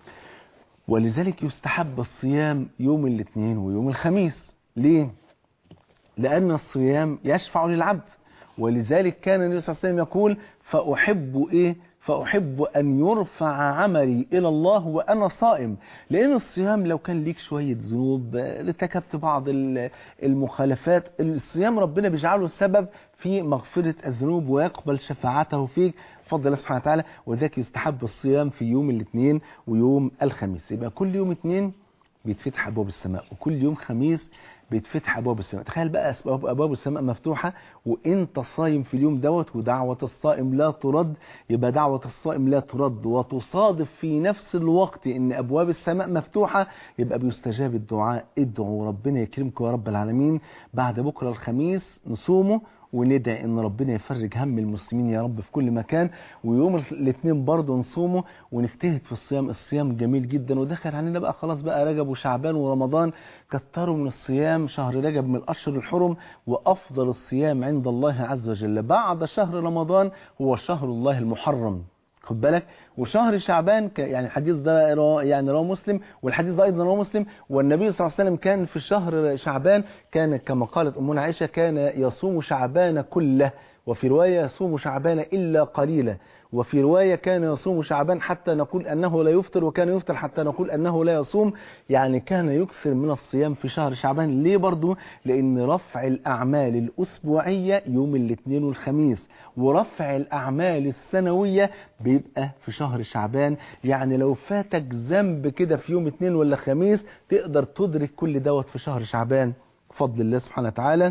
ولذلك يستحب الصيام يوم الاثنين ويوم الخميس ليه؟ لأن الصيام يشفع للعبد ولذلك كان النبي صلى الله عليه وسلم يقول فأحب إيه فأحب أن يرفع عملي إلى الله وأنا صائم لأن الصيام لو كان ليك شوية ذنوب ارتكبت بعض ال- المخالفات الصيام ربنا بيجعله سبب في مغفرة الذنوب ويقبل شفاعته فيك بفضل الله سبحانه وتعالى ولذلك يستحب الصيام في يوم الاثنين ويوم الخميس يبقى كل يوم اثنين بيتفتح ابواب السماء وكل يوم خميس بيتفتح ابواب السماء تخيل بقى اسباب ابواب السماء مفتوحه وانت صايم في اليوم دوت ودعوه الصائم لا ترد يبقى دعوه الصائم لا ترد وتصادف في نفس الوقت ان ابواب السماء مفتوحه يبقى بيستجاب الدعاء ادعوا ربنا يكرمكم يا رب العالمين بعد بكره الخميس نصومه وندعي ان ربنا يفرج هم المسلمين يا رب في كل مكان ويوم الاثنين برضه نصومه ونجتهد في الصيام الصيام جميل جدا ودخل علينا بقى خلاص بقى رجب وشعبان ورمضان كتروا من الصيام شهر رجب من الاشهر الحرم وافضل الصيام عند الله عز وجل بعد شهر رمضان هو شهر الله المحرم خد بالك وشهر شعبان ك- يعني الحديث ده را- يعني رواه مسلم والحديث ده ايضا رواه مسلم والنبي صلى الله عليه وسلم كان في شهر شعبان كان كما قالت امنا عائشه كان يصوم شعبان كله وفي روايه يصوم شعبان الا قليلا وفي روايه كان يصوم شعبان حتى نقول انه لا يفطر وكان يفطر حتى نقول انه لا يصوم يعني كان يكثر من الصيام في شهر شعبان ليه برضه لان رفع الاعمال الاسبوعيه يوم الاثنين والخميس ورفع الأعمال السنوية بيبقى في شهر شعبان يعني لو فاتك ذنب كده في يوم اثنين ولا خميس تقدر تدرك كل دوت في شهر شعبان بفضل الله سبحانه وتعالى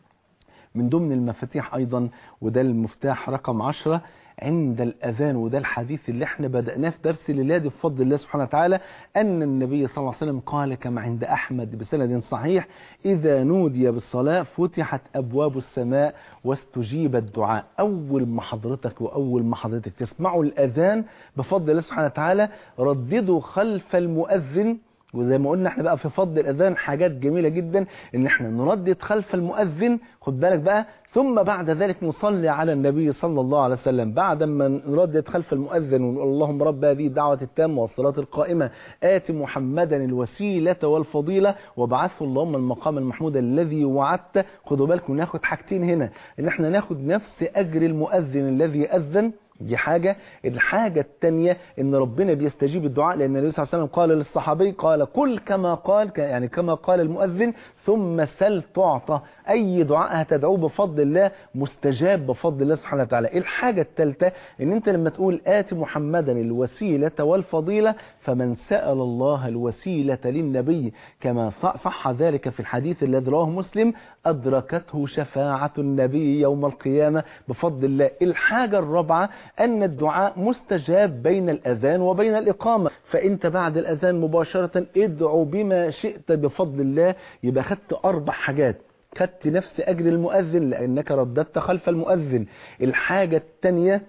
من ضمن المفاتيح أيضا وده المفتاح رقم عشرة عند الأذان وده الحديث اللي احنا بدأناه في درس الليلة دي بفضل الله سبحانه وتعالى أن النبي صلى الله عليه وسلم قال كما عند أحمد بسند صحيح إذا نودي بالصلاة فتحت أبواب السماء واستجيب الدعاء أول ما حضرتك وأول ما حضرتك تسمعوا الأذان بفضل الله سبحانه وتعالى رددوا خلف المؤذن وزي ما قلنا احنا بقى في فضل الاذان حاجات جميله جدا ان احنا نردد خلف المؤذن خد بالك بقى ثم بعد ذلك نصلي على النبي صلى الله عليه وسلم بعد ما نردد خلف المؤذن ونقول اللهم رب هذه الدعوه التامه والصلاه القائمه ات محمدا الوسيله والفضيله وابعثه اللهم المقام المحمود الذي وعدته خدوا بالكم ناخد حاجتين هنا ان احنا ناخد نفس اجر المؤذن الذي اذن دي حاجة الحاجة التانية ان ربنا بيستجيب الدعاء لان النبي صلى الله عليه وسلم قال للصحابي قال كل كما قال يعني كما قال المؤذن ثم سل تعطى اي دعاء هتدعوه بفضل الله مستجاب بفضل الله سبحانه وتعالى الحاجة الثالثة ان انت لما تقول ات محمدا الوسيلة والفضيلة فمن سأل الله الوسيلة للنبي كما صح ذلك في الحديث الذي رواه مسلم أدركته شفاعة النبي يوم القيامة بفضل الله الحاجة الرابعة أن الدعاء مستجاب بين الأذان وبين الإقامة فأنت بعد الأذان مباشرة ادعو بما شئت بفضل الله يبقى خدت أربع حاجات خدت نفس أجر المؤذن لأنك رددت خلف المؤذن الحاجة الثانية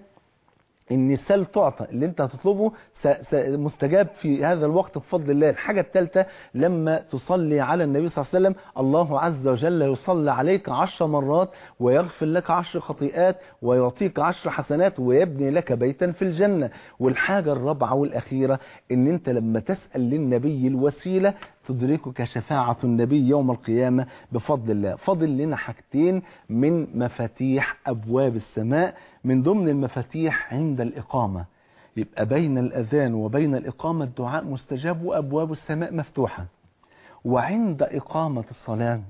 ان سل تعطى اللي انت هتطلبه س- س- مستجاب في هذا الوقت بفضل الله الحاجة الثالثة لما تصلي على النبي صلى الله عليه وسلم الله عز وجل يصلي عليك عشر مرات ويغفر لك عشر خطيئات ويعطيك عشر حسنات ويبني لك بيتا في الجنة والحاجة الرابعة والأخيرة ان انت لما تسأل للنبي الوسيلة تدركك شفاعة النبي يوم القيامة بفضل الله فضل لنا حاجتين من مفاتيح أبواب السماء من ضمن المفاتيح عند الإقامة يبقى بين الأذان وبين الإقامة الدعاء مستجاب وأبواب السماء مفتوحة وعند إقامة الصلاة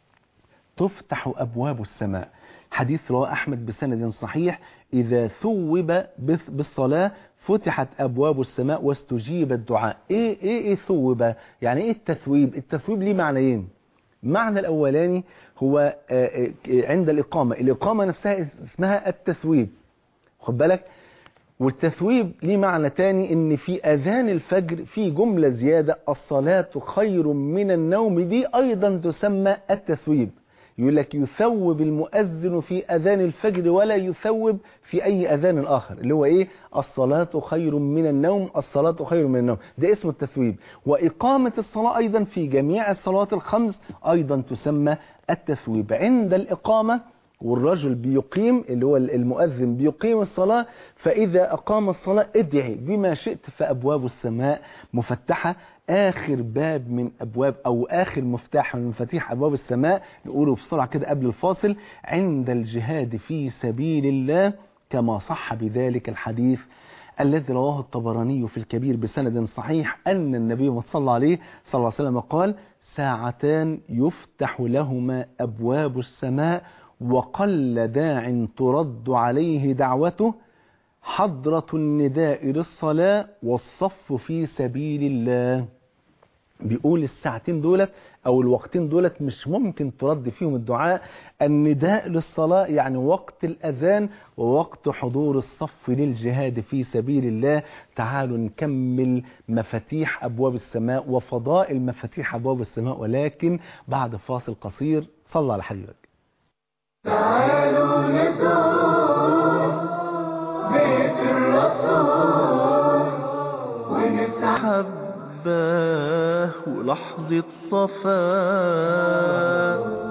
تفتح أبواب السماء حديث رواه أحمد بسند صحيح إذا ثوب بث- بالصلاة فتحت أبواب السماء واستجيب الدعاء إيه إيه إيه ثوب يعني إيه التثويب التثويب ليه معنيين المعنى الأولاني هو آه، آه، عند الإقامة الإقامة نفسها اسمها التثويب خد بالك والتثويب ليه معنى تاني ان في اذان الفجر في جملة زيادة الصلاة خير من النوم دي ايضا تسمى التثويب يقول لك يثوب المؤذن في اذان الفجر ولا يثوب في اي اذان اخر اللي هو ايه الصلاة خير من النوم الصلاة خير من النوم ده اسمه التثويب واقامة الصلاة ايضا في جميع الصلوات الخمس ايضا تسمى التثويب عند الاقامة والرجل بيقيم اللي هو المؤذن بيقيم الصلاة فإذا أقام الصلاة ادعي بما شئت فأبواب السماء مفتحة آخر باب من أبواب أو آخر مفتاح من مفاتيح أبواب السماء نقوله بسرعة كده قبل الفاصل عند الجهاد في سبيل الله كما صح بذلك الحديث الذي رواه الطبراني في الكبير بسند صحيح أن النبي صلى الله عليه صلى الله عليه وسلم قال ساعتان يفتح لهما أبواب السماء وقل داع ترد عليه دعوته حضرة النداء للصلاة والصف في سبيل الله بيقول الساعتين دولت او الوقتين دولت مش ممكن ترد فيهم الدعاء النداء للصلاة يعني وقت الاذان ووقت حضور الصف للجهاد في سبيل الله تعالوا نكمل مفاتيح ابواب السماء وفضائل مفاتيح ابواب السماء ولكن بعد فاصل قصير صلى على حبيبك تعالوا نزور بيت الرسول ونسعد حباه ولحظة صفاه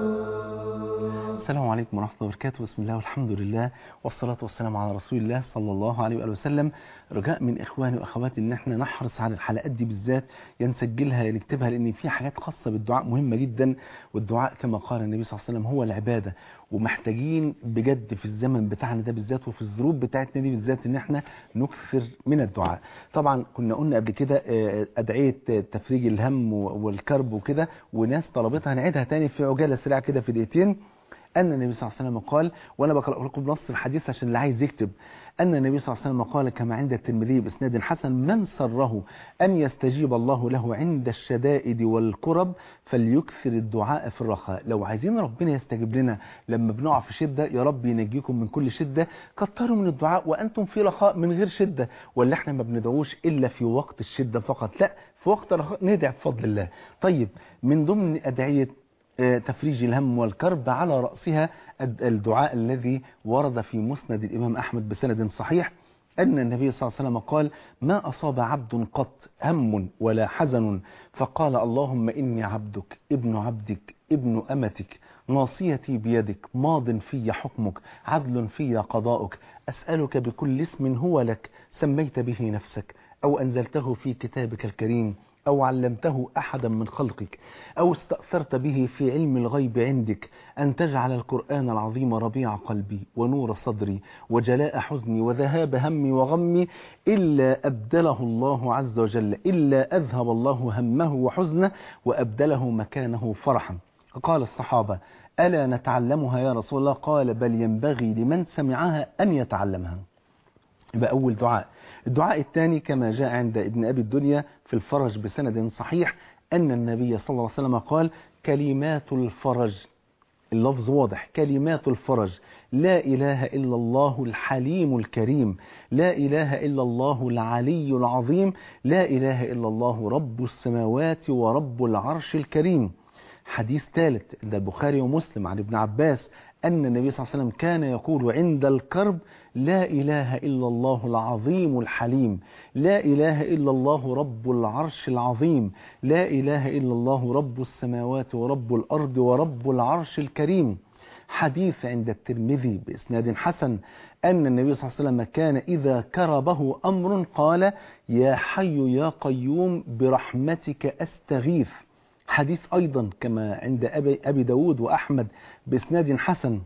السلام عليكم ورحمة الله وبركاته بسم الله والحمد لله والصلاة والسلام على رسول الله صلى الله عليه وآله وسلم رجاء من إخواني وأخواتي إن احنا نحرص على الحلقات دي بالذات يا نسجلها يا نكتبها لأن في حاجات خاصة بالدعاء مهمة جدا والدعاء كما قال النبي صلى الله عليه وسلم هو العبادة ومحتاجين بجد في الزمن بتاعنا ده بالذات وفي الظروف بتاعتنا دي بالذات إن احنا نكثر من الدعاء طبعا كنا قلنا قبل كده آه، أدعية تفريج الهم والكرب وكده وناس طلبتها نعيدها تاني في عجالة سريعة كده في دقيقتين أن النبي صلى الله عليه وسلم قال وأنا بقرأ لكم نص الحديث عشان اللي عايز يكتب أن النبي صلى الله عليه وسلم قال كما عند الترمذي بإسناد حسن من سره أن يستجيب الله له عند الشدائد والكرب فليكثر الدعاء في الرخاء لو عايزين ربنا يستجيب لنا لما بنقع في شدة يا رب ينجيكم من كل شدة كتروا من الدعاء وأنتم في رخاء من غير شدة ولا احنا ما بندعوش إلا في وقت الشدة فقط لا في وقت الرخاء ندعي بفضل الله طيب من ضمن أدعية آه، تفريج الهم والكرب على رأسها الد- الدعاء الذي ورد في مسند الإمام أحمد بسند صحيح أن النبي صلى الله عليه وسلم قال ما أصاب عبد قط هم ولا حزن فقال اللهم إني عبدك ابن عبدك ابن أمتك ناصيتي بيدك ماض في حكمك عدل في قضاؤك أسألك بكل اسم هو لك سميت به نفسك أو أنزلته في كتابك الكريم أو علمته أحدا من خلقك أو استأثرت به في علم الغيب عندك أن تجعل القرآن العظيم ربيع قلبي ونور صدري وجلاء حزني وذهاب همي وغمي إلا أبدله الله عز وجل إلا أذهب الله همه وحزنه وأبدله مكانه فرحا قال الصحابة ألا نتعلمها يا رسول الله قال بل ينبغي لمن سمعها أن يتعلمها يبقى أول دعاء الدعاء الثاني كما جاء عند ابن أبي الدنيا في الفرج بسند صحيح أن النبي صلى الله عليه وسلم قال كلمات الفرج اللفظ واضح كلمات الفرج لا إله إلا الله الحليم الكريم لا إله إلا الله العلي العظيم لا إله إلا الله رب السماوات ورب العرش الكريم حديث ثالث عند البخاري ومسلم عن ابن عباس أن النبي صلى الله عليه وسلم كان يقول عند الكرب لا إله إلا الله العظيم الحليم لا إله إلا الله رب العرش العظيم لا إله إلا الله رب السماوات ورب الأرض ورب العرش الكريم حديث عند الترمذي بإسناد حسن أن النبي صلى الله عليه وسلم كان إذا كربه أمر قال يا حي يا قيوم برحمتك أستغيث حديث أيضا كما عند أبي, أبي داود وأحمد بإسناد حسن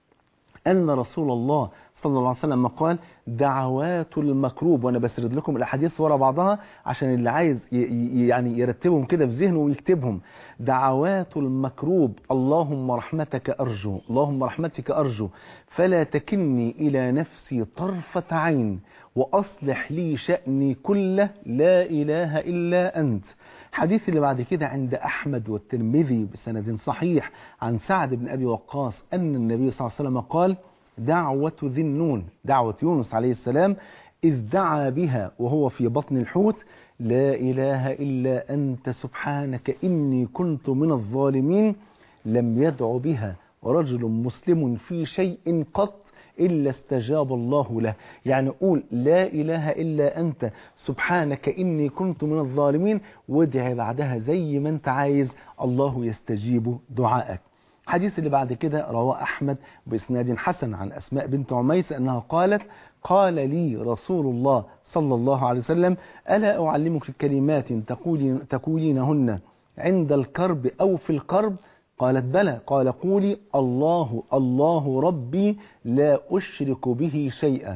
أن رسول الله صلى الله عليه وسلم قال دعوات المكروب وأنا بسرد لكم الأحاديث ورا بعضها عشان اللي عايز ي- ي- يعني يرتبهم كده في ذهنه ويكتبهم دعوات المكروب اللهم رحمتك أرجو اللهم رحمتك أرجو فلا تكلني إلى نفسي طرفة عين وأصلح لي شأني كله لا إله إلا أنت حديث اللي بعد كده عند أحمد والترمذي بسند صحيح عن سعد بن أبي وقاص أن النبي صلى الله عليه وسلم قال دعوة ذي النون دعوة يونس عليه السلام إذ دعا بها وهو في بطن الحوت لا إله إلا أنت سبحانك إني كنت من الظالمين لم يدع بها رجل مسلم في شيء قط إلا استجاب الله له يعني قول لا إله إلا أنت سبحانك إني كنت من الظالمين وادع بعدها زي ما أنت عايز الله يستجيب دعائك الحديث اللي بعد كده رواه أحمد بإسناد حسن عن أسماء بنت عميس أنها قالت قال لي رسول الله صلى الله عليه وسلم ألا أعلمك كلمات تقولين تقولينهن عند الكرب أو في الكرب قالت بلى قال قولي الله الله ربي لا أشرك به شيئا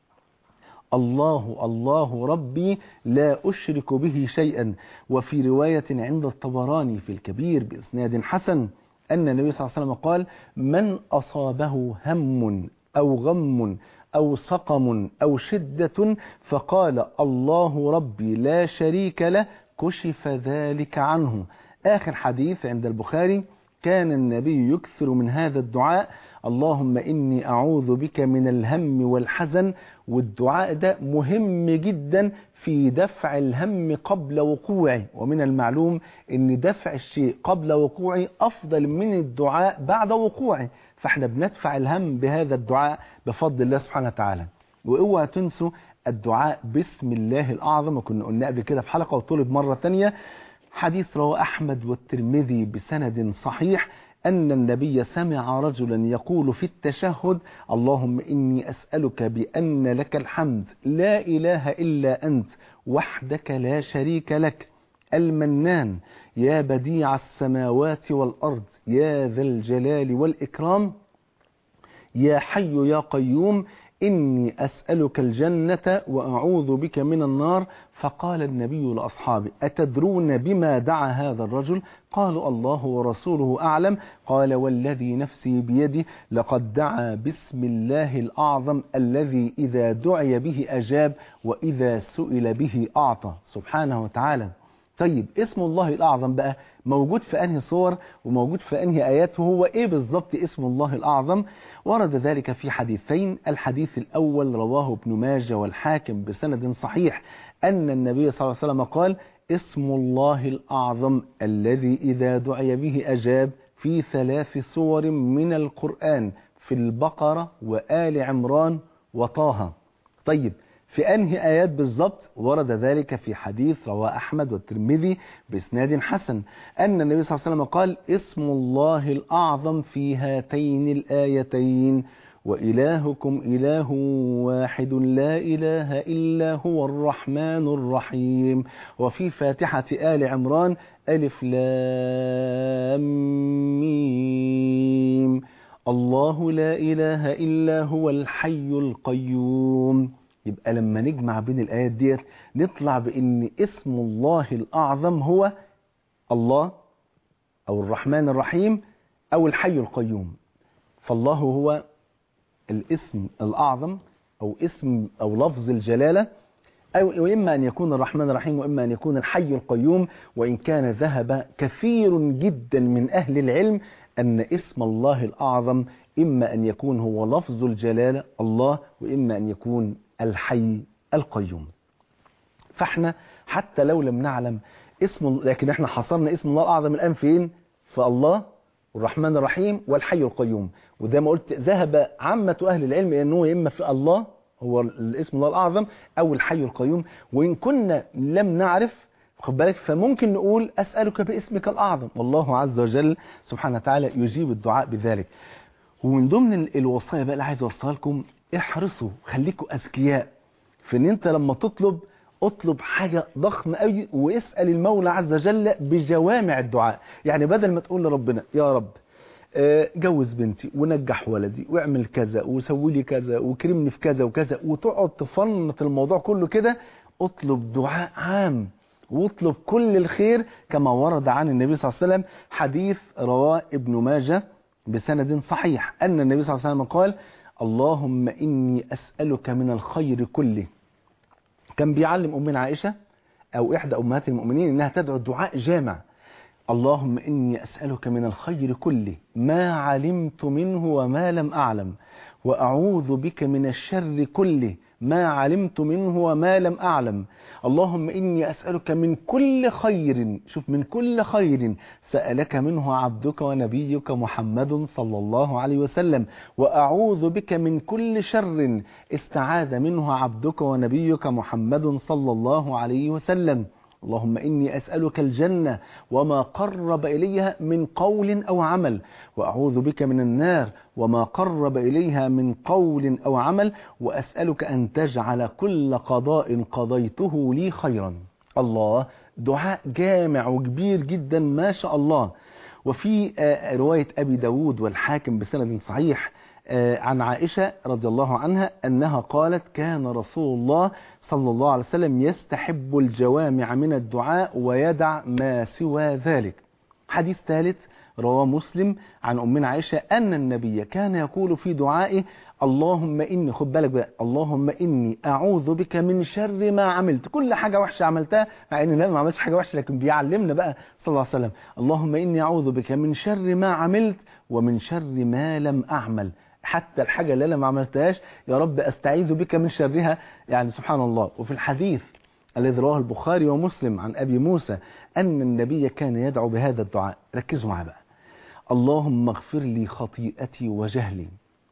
الله الله ربي لا أشرك به شيئا وفي رواية عند الطبراني في الكبير بإسناد حسن أن النبي صلى الله عليه وسلم قال من أصابه هم أو غم أو سقم أو شدة فقال الله ربي لا شريك له كشف ذلك عنه آخر حديث عند البخاري كان النبي يكثر من هذا الدعاء اللهم إني أعوذ بك من الهم والحزن والدعاء ده مهم جدا في دفع الهم قبل وقوعه ومن المعلوم أن دفع الشيء قبل وقوعه أفضل من الدعاء بعد وقوعه فاحنا بندفع الهم بهذا الدعاء بفضل الله سبحانه وتعالى واوعى تنسوا الدعاء باسم الله الأعظم وكنا قلنا قبل كده في حلقة وطلب مرة تانية حديث رواه أحمد والترمذي بسند صحيح أن النبي سمع رجلا يقول في التشهد اللهم إني أسألك بأن لك الحمد لا إله إلا أنت وحدك لا شريك لك المنان يا بديع السماوات والأرض يا ذا الجلال والإكرام يا حي يا قيوم إني أسألك الجنة وأعوذ بك من النار فقال النبي لأصحابه أتدرون بما دعا هذا الرجل قالوا الله ورسوله أعلم قال والذي نفسي بيده لقد دعا باسم الله الأعظم الذي إذا دعي به أجاب وإذا سئل به أعطى سبحانه وتعالى طيب اسم الله الأعظم بقى موجود في أنهي صور وموجود في أنهي آيات وهو إيه بالضبط اسم الله الأعظم ورد ذلك في حديثين الحديث الأول رواه ابن ماجه والحاكم بسند صحيح أن النبي صلى الله عليه وسلم قال اسم الله الأعظم الذي إذا دعي به أجاب في ثلاث صور من القرآن في البقرة وآل عمران وطه طيب في أنهي آيات بالضبط ورد ذلك في حديث رواه أحمد والترمذي بإسناد حسن أن النبي صلى الله عليه وسلم قال اسم الله الأعظم في هاتين الآيتين وإلهكم إله واحد لا إله إلا هو الرحمن الرحيم وفي فاتحة آل عمران ألف لام ميم الله لا إله إلا هو الحي القيوم يبقى لما نجمع بين الآيات ديت نطلع بأن اسم الله الأعظم هو الله أو الرحمن الرحيم أو الحي القيوم فالله هو الاسم الأعظم أو اسم أو لفظ الجلالة أو وإما أن يكون الرحمن الرحيم وإما أن يكون الحي القيوم وإن كان ذهب كثير جدا من أهل العلم أن اسم الله الأعظم إما أن يكون هو لفظ الجلالة الله وإما أن يكون الحي القيوم فاحنا حتى لو لم نعلم اسم لكن احنا حصرنا اسم الله الأعظم الآن فين فالله والرحمن الرحيم والحي القيوم وزي ما قلت ذهب عامة أهل العلم أنه إما في الله هو الاسم الله الأعظم أو الحي القيوم وإن كنا لم نعرف خد بالك فممكن نقول أسألك باسمك الأعظم والله عز وجل سبحانه وتعالى يجيب الدعاء بذلك ومن ضمن الوصايا بقى اللي عايز اوصلها لكم احرصوا خليكوا اذكياء في ان انت لما تطلب اطلب حاجة ضخمة قوي واسأل المولى عز وجل بجوامع الدعاء يعني بدل ما تقول لربنا يا رب آه، جوز بنتي ونجح ولدي واعمل كذا وسوي لي كذا وكرمني في كذا وكذا وتقعد تفنط الموضوع كله كده اطلب دعاء عام واطلب كل الخير كما ورد عن النبي صلى الله عليه وسلم حديث رواه ابن ماجه بسند صحيح أن النبي صلى الله عليه وسلم قال اللهم إني أسألك من الخير كله كان بيعلم أمنا عائشة أو إحدى أمهات المؤمنين إنها تدعو الدعاء جامع اللهم إني أسألك من الخير كله ما علمت منه وما لم أعلم وأعوذ بك من الشر كله ما علمت منه وما لم أعلم اللهم إني أسألك من كل خير شوف من كل خير سألك منه عبدك ونبيك محمد صلى الله عليه وسلم وأعوذ بك من كل شر استعاذ منه عبدك ونبيك محمد صلى الله عليه وسلم اللهم إني أسألك الجنة وما قرب إليها من قول أو عمل وأعوذ بك من النار وما قرب إليها من قول أو عمل وأسألك أن تجعل كل قضاء قضيته لي خيرا الله دعاء جامع وكبير جدا ما شاء الله وفي آه، رواية أبي داود والحاكم بسند صحيح آه، عن عائشة رضي الله عنها أنها قالت كان رسول الله صلى الله عليه وسلم يستحب الجوامع من الدعاء ويدع ما سوى ذلك حديث ثالث رواه مسلم عن أمنا عائشة أن النبي كان يقول في دعائه اللهم إني خد بالك بقى اللهم إني أعوذ بك من شر ما عملت كل حاجة وحشة عملتها مع إن النبي ما عملش حاجة وحشة لكن بيعلمنا بقى صلى الله عليه وسلم اللهم إني أعوذ بك من شر ما عملت ومن شر ما لم أعمل حتى الحاجة اللي أنا ما عملتهاش يا رب أستعيذ بك من شرها يعني سبحان الله وفي الحديث الذي رواه البخاري ومسلم عن أبي موسى أن النبي كان يدعو بهذا الدعاء ركزوا معاه بقى اللهم اغفر لي خطيئتي وجهلي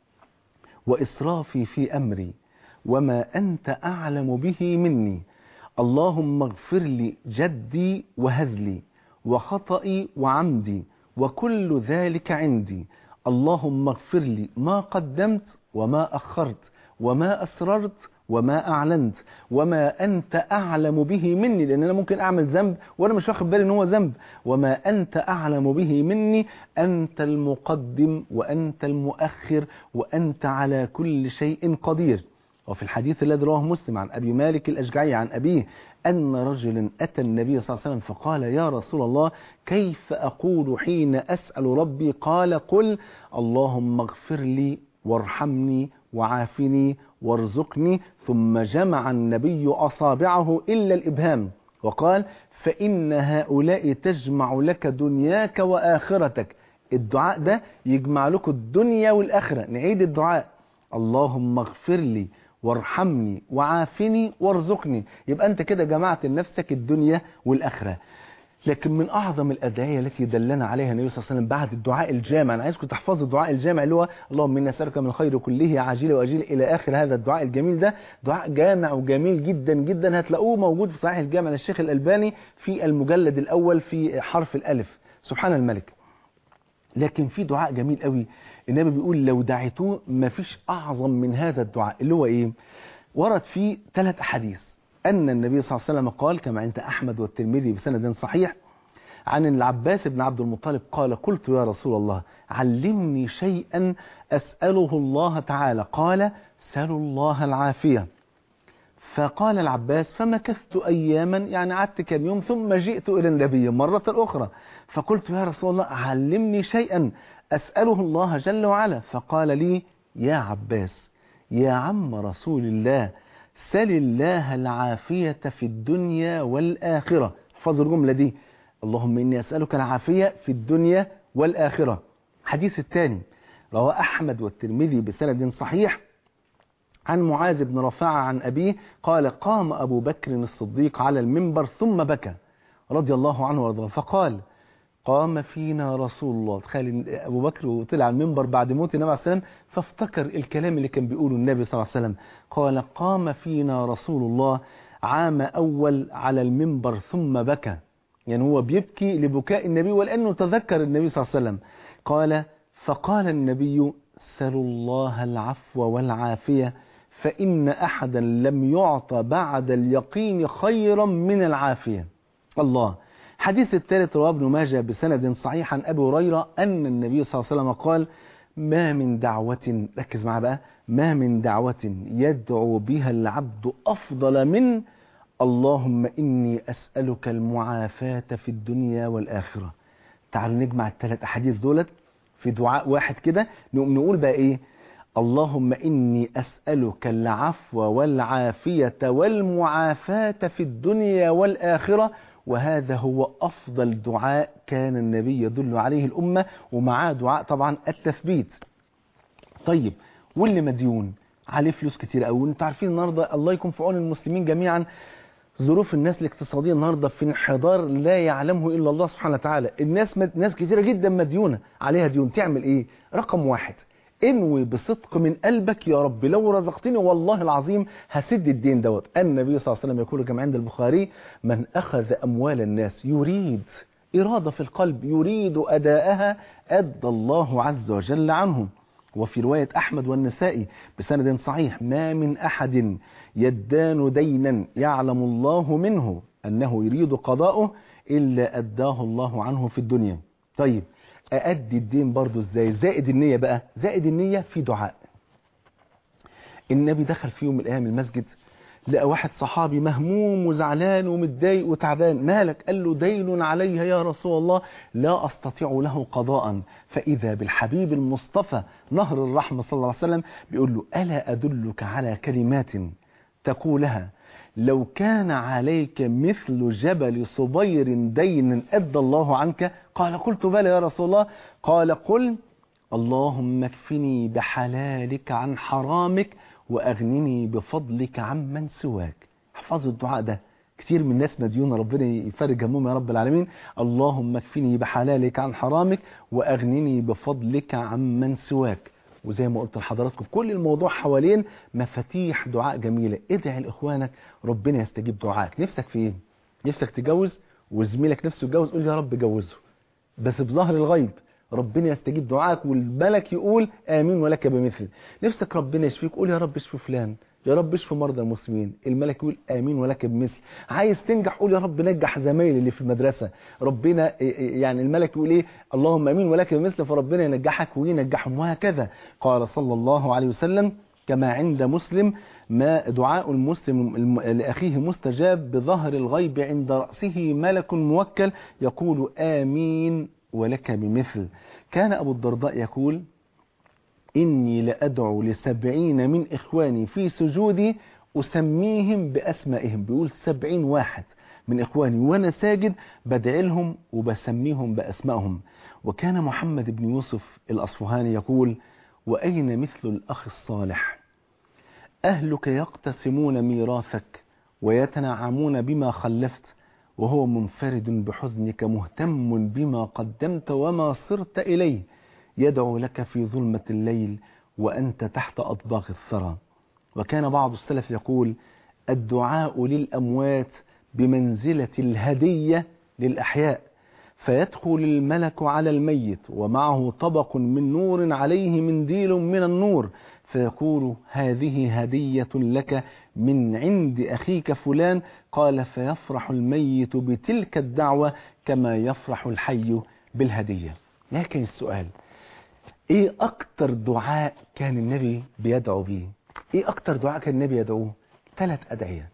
وإسرافي في أمري وما أنت أعلم به مني اللهم اغفر لي جدي وهزلي وخطئي وعمدي وكل ذلك عندي اللهم اغفر لي ما قدمت وما أخرت وما أسررت وما أعلنت وما أنت أعلم به مني لأن أنا ممكن أعمل ذنب وأنا مش واخد بالي إن هو ذنب وما أنت أعلم به مني أنت المقدم وأنت المؤخر وأنت على كل شيء قدير وفي الحديث الذي رواه مسلم عن أبي مالك الأشجعي عن أبيه أن رجلا أتى النبي صلى الله عليه وسلم فقال يا رسول الله كيف أقول حين أسأل ربي قال قل اللهم اغفر لي وارحمني وعافني وارزقني ثم جمع النبي أصابعه إلا الإبهام وقال فإن هؤلاء تجمع لك دنياك وآخرتك الدعاء ده يجمع لكم الدنيا والآخرة نعيد الدعاء اللهم اغفر لي وارحمني وعافني وارزقني يبقى انت كده جمعت لنفسك الدنيا والآخرة لكن من أعظم الأدعية التي دلنا عليها النبي صلى الله عليه وسلم بعد الدعاء الجامع أنا عايزكم تحفظوا الدعاء الجامع اللي هو اللهم إنا نسألك من الخير كله عاجله وأجله إلى آخر هذا الدعاء الجميل ده دعاء جامع وجميل جدا جدا هتلاقوه موجود في صحيح الجامع للشيخ الألباني في المجلد الأول في حرف الألف سبحان الملك لكن في دعاء جميل قوي النبي بيقول لو دعيتوه مفيش أعظم من هذا الدعاء اللي هو إيه ورد فيه ثلاث أحاديث أن النبي صلى الله عليه وسلم قال كما عند أحمد والترمذي بسند صحيح عن العباس بن عبد المطلب قال قلت يا رسول الله علمني شيئا أسأله الله تعالى قال سلوا الله العافية فقال العباس فمكثت أياما يعني قعدت كم يوم ثم جئت إلى النبي مرة أخرى فقلت يا رسول الله علمني شيئا أسأله الله جل وعلا فقال لي يا عباس يا عم رسول الله سل الله العافية في الدنيا والآخرة احفظوا الجملة دي اللهم إني أسألك العافية في الدنيا والآخرة حديث الثاني رواه أحمد والترمذي بسند صحيح عن معاذ بن رفاعة عن أبيه قال قام أبو بكر الصديق على المنبر ثم بكى رضي الله عنه وارضاه فقال قام فينا رسول الله تخيل أبو بكر وطلع على المنبر بعد موت النبي عليه السلام فافتكر الكلام اللي كان بيقوله النبي صلى الله عليه وسلم قال قام فينا رسول الله عام أول على المنبر ثم بكى يعني هو بيبكي لبكاء النبي ولأنه تذكر النبي صلى الله عليه وسلم قال فقال النبي سلوا الله العفو والعافية فإن أحدا لم يعط بعد اليقين خيرا من العافية الله حديث الثالث رواه ابن ماجه بسند صحيح عن أبي هريرة أن النبي صلى الله عليه وسلم قال ما من دعوة ركز معاه بقى ما من دعوة يدعو بها العبد أفضل من اللهم إني أسألك المعافاة في الدنيا والآخرة تعالوا نجمع الثلاث أحاديث دولت في دعاء واحد كده نقوم نقول بقى إيه اللهم إني أسألك العفو والعافية والمعافاة في الدنيا والآخرة وهذا هو أفضل دعاء كان النبي يدل عليه الأمة ومعاه دعاء طبعا التثبيت طيب واللي مديون عليه فلوس كتير قوي انتوا عارفين النهارده الله يكون في عون المسلمين جميعا ظروف الناس الاقتصاديه النهارده في انحدار لا يعلمه الا الله سبحانه وتعالى الناس مد... ناس كتيره جدا مديونه عليها ديون تعمل ايه رقم واحد انوي بصدق من قلبك يا رب لو رزقتني والله العظيم هسد الدين دوت النبي صلى الله عليه وسلم يقول كما عند البخاري من أخذ أموال الناس يريد إرادة في القلب يريد أداءها أدى الله عز وجل عنه وفي رواية أحمد والنسائي بسند صحيح ما من أحد يدان دينا يعلم الله منه أنه يريد قضاؤه إلا أداه الله عنه في الدنيا طيب أأدي الدين برضو إزاي زائد النية بقى زائد النية في دعاء النبي دخل في يوم من الأيام المسجد لقى واحد صحابي مهموم وزعلان ومتضايق وتعبان مالك قال له دين علي يا رسول الله لا أستطيع له قضاء فإذا بالحبيب المصطفى نهر الرحمة صلى الله عليه وسلم بيقول له ألا أدلك على كلمات تقولها لو كان عليك مثل جبل صبير دين أدى الله عنك قال قلت بلى يا رسول الله قال قل اللهم اكفني بحلالك عن حرامك وأغنني بفضلك عمن سواك احفظوا الدعاء ده كتير من الناس مديونة ربنا يفرج همهم يا رب العالمين اللهم اكفني بحلالك عن حرامك وأغنني بفضلك عمن سواك وزي ما قلت لحضراتكم كل الموضوع حوالين مفاتيح دعاء جميلة ادعي لإخوانك ربنا يستجيب دعائك نفسك في ايه نفسك تجوز وزميلك نفسه يتجوز قول يا رب جوزه بس بظهر الغيب ربنا يستجيب دعائك والملك يقول آمين ولك بمثل نفسك ربنا يشفيك قول يا رب اشفي فلان يا رب اشفي مرضى المسلمين الملك يقول آمين ولك بمثل عايز تنجح قول يا رب نجح زمايلي اللي في المدرسة ربنا يعني الملك يقول ايه اللهم آمين ولك بمثل فربنا ينجحك وينجحهم وهكذا قال صلى الله عليه وسلم كما عند مسلم ما دعاء المسلم لأخيه مستجاب بظهر الغيب عند رأسه ملك موكل يقول آمين ولك بمثل كان أبو الدرداء يقول إني لأدعو لسبعين من إخواني في سجودي أسميهم بأسمائهم بيقول سبعين واحد من إخواني وأنا ساجد بدعي لهم وبسميهم بأسمائهم وكان محمد بن يوسف الأصفهاني يقول وأين مثل الأخ الصالح أهلك يقتسمون ميراثك ويتنعمون بما خلفت وهو منفرد بحزنك مهتم بما قدمت وما صرت إليه يدعو لك في ظلمة الليل وأنت تحت أطباق الثرى وكان بعض السلف يقول الدعاء للأموات بمنزلة الهدية للأحياء فيدخل الملك على الميت ومعه طبق من نور عليه منديل من النور فيقول هذه هدية لك من عند أخيك فلان قال فيفرح الميت بتلك الدعوة كما يفرح الحي بالهدية لكن السؤال ايه اكتر دعاء كان النبي بيدعو بيه ايه اكتر دعاء كان النبي يدعوه ثلاث ادعية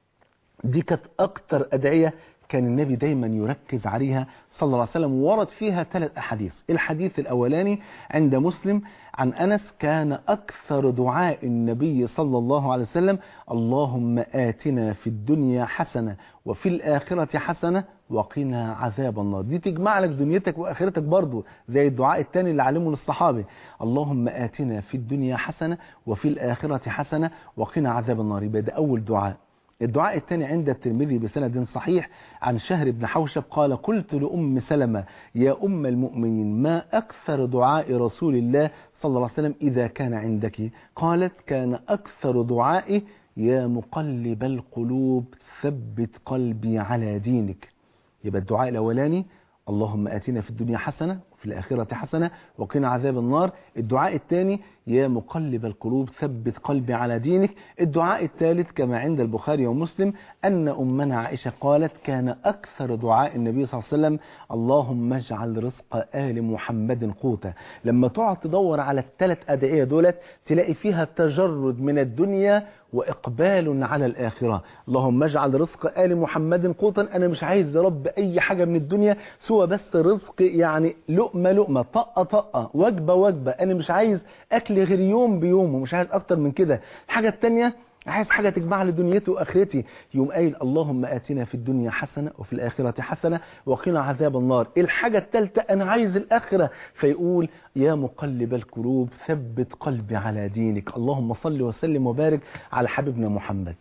دي كانت اكتر ادعية كان النبي دايما يركز عليها صلى الله عليه وسلم ورد فيها ثلاث أحاديث الحديث الأولاني عند مسلم عن أنس كان أكثر دعاء النبي صلى الله عليه وسلم اللهم آتنا في الدنيا حسنة وفي الآخرة حسنة وقنا عذاب النار دي تجمع لك دنيتك وآخرتك برضو زي الدعاء الثاني اللي علمه للصحابة اللهم آتنا في الدنيا حسنة وفي الآخرة حسنة وقنا عذاب النار يبقى ده أول دعاء الدعاء الثاني عند الترمذي بسند صحيح عن شهر بن حوشب قال قلت لأم سلمة يا أم المؤمنين ما أكثر دعاء رسول الله صلى الله عليه وسلم إذا كان عندك قالت كان أكثر دعائي يا مقلب القلوب ثبت قلبي على دينك يبقى الدعاء الأولاني اللهم آتنا في الدنيا حسنة وفي الآخرة حسنة وقنا عذاب النار الدعاء الثاني يا مقلب القلوب ثبت قلبي على دينك الدعاء الثالث كما عند البخاري ومسلم أن أمنا عائشة قالت كان أكثر دعاء النبي صلى الله عليه وسلم اللهم اجعل رزق آل محمد قوتا لما تقعد تدور على الثلاث أدعية دولت تلاقي فيها تجرد من الدنيا وإقبال على الآخرة اللهم اجعل رزق آل محمد قوتا أنا مش عايز يا رب أي حاجة من الدنيا سوى بس رزق يعني لقمة لقمة طقة طقة وجبة وجبة أنا مش عايز أكل غير يوم بيوم ومش عايز أكتر من كده الحاجة التانية عايز حاجة تجمع لي دنيتي وآخرتي يوم قايل اللهم آتنا في الدنيا حسنة وفي الآخرة حسنة وقنا عذاب النار الحاجة الثالثة أنا عايز الآخرة فيقول يا مقلب القلوب ثبت قلبي على دينك اللهم صل وسلم وبارك على حبيبنا محمد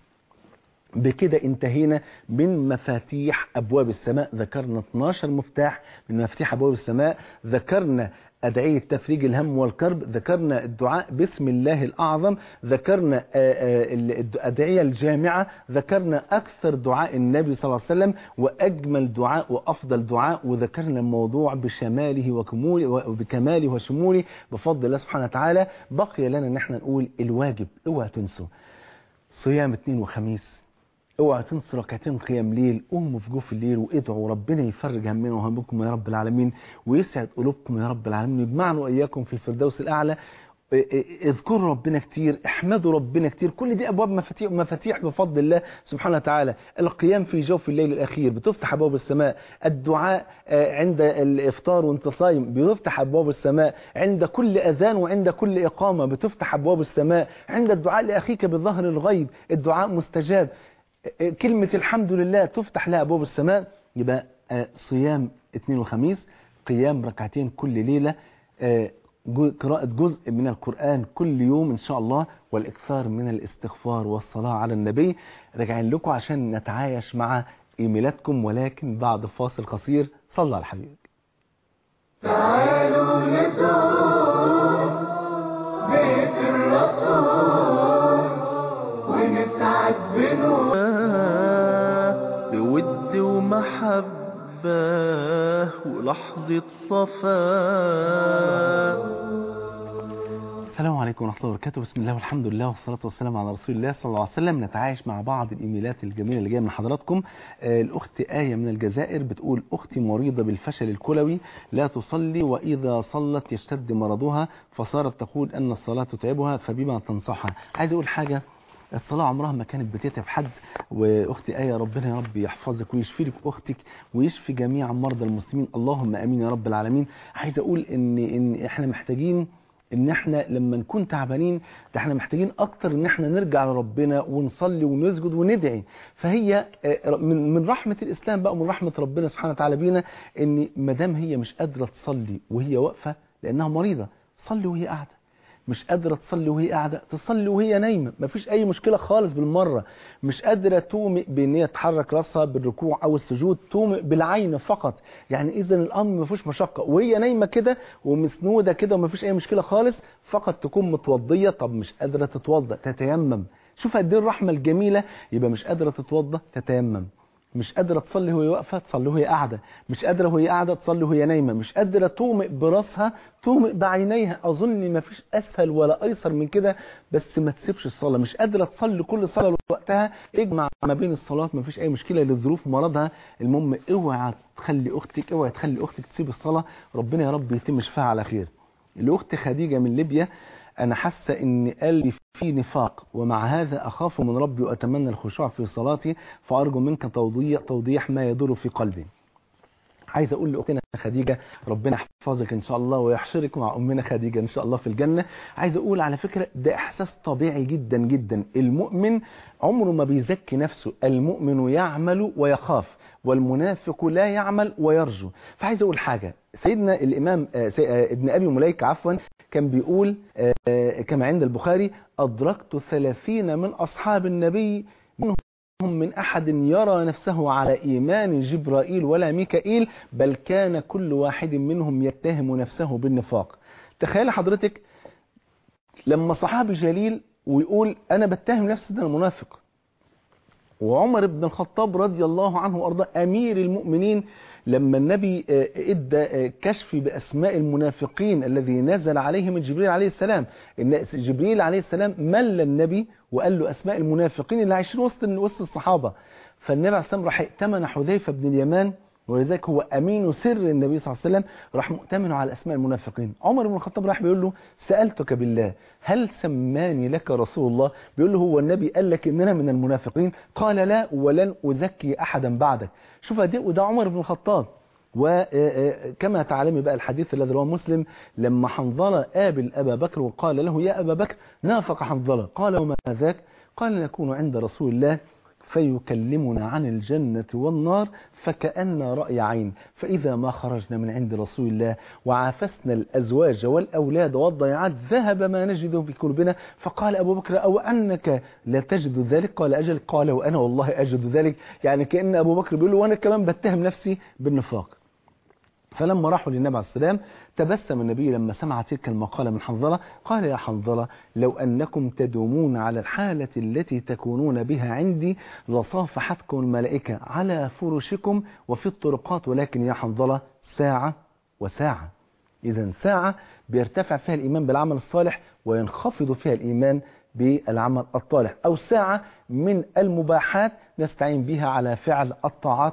بكده انتهينا من مفاتيح أبواب السماء ذكرنا 12 مفتاح من مفاتيح أبواب السماء ذكرنا أدعية تفريج الهم والكرب ذكرنا الدعاء باسم الله الأعظم ذكرنا آه، آه، ال- الأدعية الجامعة ذكرنا أكثر دعاء النبي صلى الله عليه وسلم وأجمل دعاء وأفضل دعاء وذكرنا الموضوع بشماله وكموله وبكماله وشموله بفضل الله سبحانه وتعالى بقي لنا ان احنا نقول الواجب اوعى تنسوا صيام اثنين وخميس اوعى تنسوا ركعتين قيام ليل قوموا في جوف الليل وادعوا ربنا يفرج همنا وهمكم يا رب العالمين ويسعد قلوبكم يا رب العالمين يجمعنا واياكم في الفردوس الاعلى اذكروا ربنا كتير احمدوا ربنا كتير كل دي ابواب مفاتيح مفاتيح بفضل الله سبحانه وتعالى القيام في جوف الليل الاخير بتفتح ابواب السماء الدعاء آه، عند الافطار وانت صايم بيفتح ابواب السماء عند كل اذان وعند كل اقامه بتفتح ابواب السماء عند الدعاء لاخيك بظهر الغيب الدعاء مستجاب آه، كلمه الحمد لله تفتح لها ابواب السماء يبقى آه، صيام اثنين وخميس قيام ركعتين كل ليله آه، جو- قراءة جزء من القرآن كل يوم إن شاء الله والإكثار من الاستغفار والصلاة على النبي راجعين لكم عشان نتعايش مع إيميلاتكم ولكن بعد فاصل قصير صلى على حبيبك تعالوا نزور بيت الرسول ونسعد بنور بود ومحبة ولحظة صفاء السلام عليكم ورحمة الله وبركاته بسم الله والحمد لله والصلاة والسلام على رسول الله صلى الله عليه وسلم نتعايش مع بعض الإيميلات الجميلة اللي جاية من حضراتكم آه، الأخت آية من الجزائر بتقول أختي مريضة بالفشل الكلوي لا تصلي وإذا صلت يشتد مرضها فصارت تقول أن الصلاة تتعبها فبما تنصحها عايز أقول حاجة الصلاة عمرها ما كانت بتتعب حد واختي آية ربنا يا رب يحفظك ويشفي لك اختك ويشفي جميع مرضى المسلمين اللهم امين يا رب العالمين عايز اقول ان ان احنا محتاجين ان احنا لما نكون تعبانين ده احنا محتاجين اكتر ان احنا نرجع لربنا ونصلي ونسجد وندعي فهي آه، من من رحمه الاسلام بقى ومن رحمه ربنا سبحانه وتعالى بينا ان ما دام هي مش قادره تصلي وهي واقفه لانها مريضه صلي وهي قاعده مش قادرة تصلي وهي قاعدة تصلي وهي نايمة مفيش أي مشكلة خالص بالمرة مش قادرة تومئ بإن هي تحرك راسها بالركوع أو السجود تومئ بالعين فقط يعني إذا الأمر مفيش مشقة وهي نايمة كده ومسنودة كده ومفيش أي مشكلة خالص فقط تكون متوضية طب مش قادرة تتوضأ تتيمم شوف قد ايه الرحمة الجميلة يبقى مش قادرة تتوضأ تتيمم مش قادرة تصلي وهي واقفة تصلي وهي قاعدة مش قادرة وهي قاعدة تصلي وهي نايمة مش قادرة تومئ براسها تومئ بعينيها أظن ما فيش أسهل ولا أيسر من كده بس ما تسيبش الصلاة مش قادرة تصلي كل صلاة وقتها اجمع ما بين الصلاة ما فيش أي مشكلة لظروف مرضها المهم اوعى تخلي أختك اوعى تخلي أختك تسيب الصلاة ربنا يا رب يتم شفاها على خير الأخت خديجة من ليبيا أنا حاسة إن قلبي في نفاق ومع هذا أخاف من ربي وأتمنى الخشوع في صلاتي فأرجو منك توضيح, توضيح ما يدور في قلبي عايز اقول لاختنا خديجه ربنا يحفظك ان شاء الله ويحشرك مع امنا خديجه ان شاء الله في الجنه عايز اقول على فكره ده احساس طبيعي جدا جدا المؤمن عمره ما بيزكي نفسه المؤمن يعمل ويخاف والمنافق لا يعمل ويرجو فعايز اقول حاجه سيدنا الامام آه، سي- آه، ابن ابي مليكه عفوا كان بيقول آه، كما عند البخاري ادركت ثلاثين من اصحاب النبي منهم هم من أحد يرى نفسه على إيمان جبرائيل ولا ميكائيل بل كان كل واحد منهم يتهم نفسه بالنفاق تخيل حضرتك لما صحابي جليل ويقول أنا بتهم نفسي ده أنا منافق وعمر بن الخطاب رضي الله عنه وارضاه امير المؤمنين لما النبي آه، ادى آه، كشف باسماء المنافقين الذي نزل عليه من جبريل عليه السلام ان جبريل عليه السلام مل النبي وقال له اسماء المنافقين اللي عايشين وسط وسط الصحابه فالنبي عليه السلام راح ائتمن حذيفه بن اليمان ولذلك هو امين سر النبي صلى الله عليه وسلم راح مؤتمن على اسماء المنافقين عمر بن الخطاب راح بيقول له سالتك بالله هل سماني لك رسول الله بيقول له هو النبي قال لك ان انا من المنافقين قال لا ولن ازكي احدا بعدك شوف ده وده عمر بن الخطاب وكما تعلمي بقى الحديث الذي رواه مسلم لما حنظله قابل ابا بكر وقال له يا ابا بكر نافق حنظله قال وما ذاك قال نكون عند رسول الله فيكلمنا عن الجنة والنار فكأن رأي عين فإذا ما خرجنا من عند رسول الله وعافسنا الأزواج والأولاد والضيعات ذهب ما نجد في قلوبنا فقال أبو بكر أو أنك لا تجد ذلك قال أجل قال وأنا والله أجد ذلك يعني كأن أبو بكر بيقول له وأنا كمان بتهم نفسي بالنفاق فلما راحوا للنبي عليه السلام تبسم النبي لما سمع تلك المقالة من حنظلة قال يا حنظلة لو أنكم تدومون على الحالة التي تكونون بها عندي لصافحتكم الملائكة على فرشكم وفي الطرقات ولكن يا حنظلة ساعة وساعة إذا ساعة بيرتفع فيها الإيمان بالعمل الصالح وينخفض فيها الإيمان بالعمل الطالح أو ساعة من المباحات نستعين بها على فعل الطاعات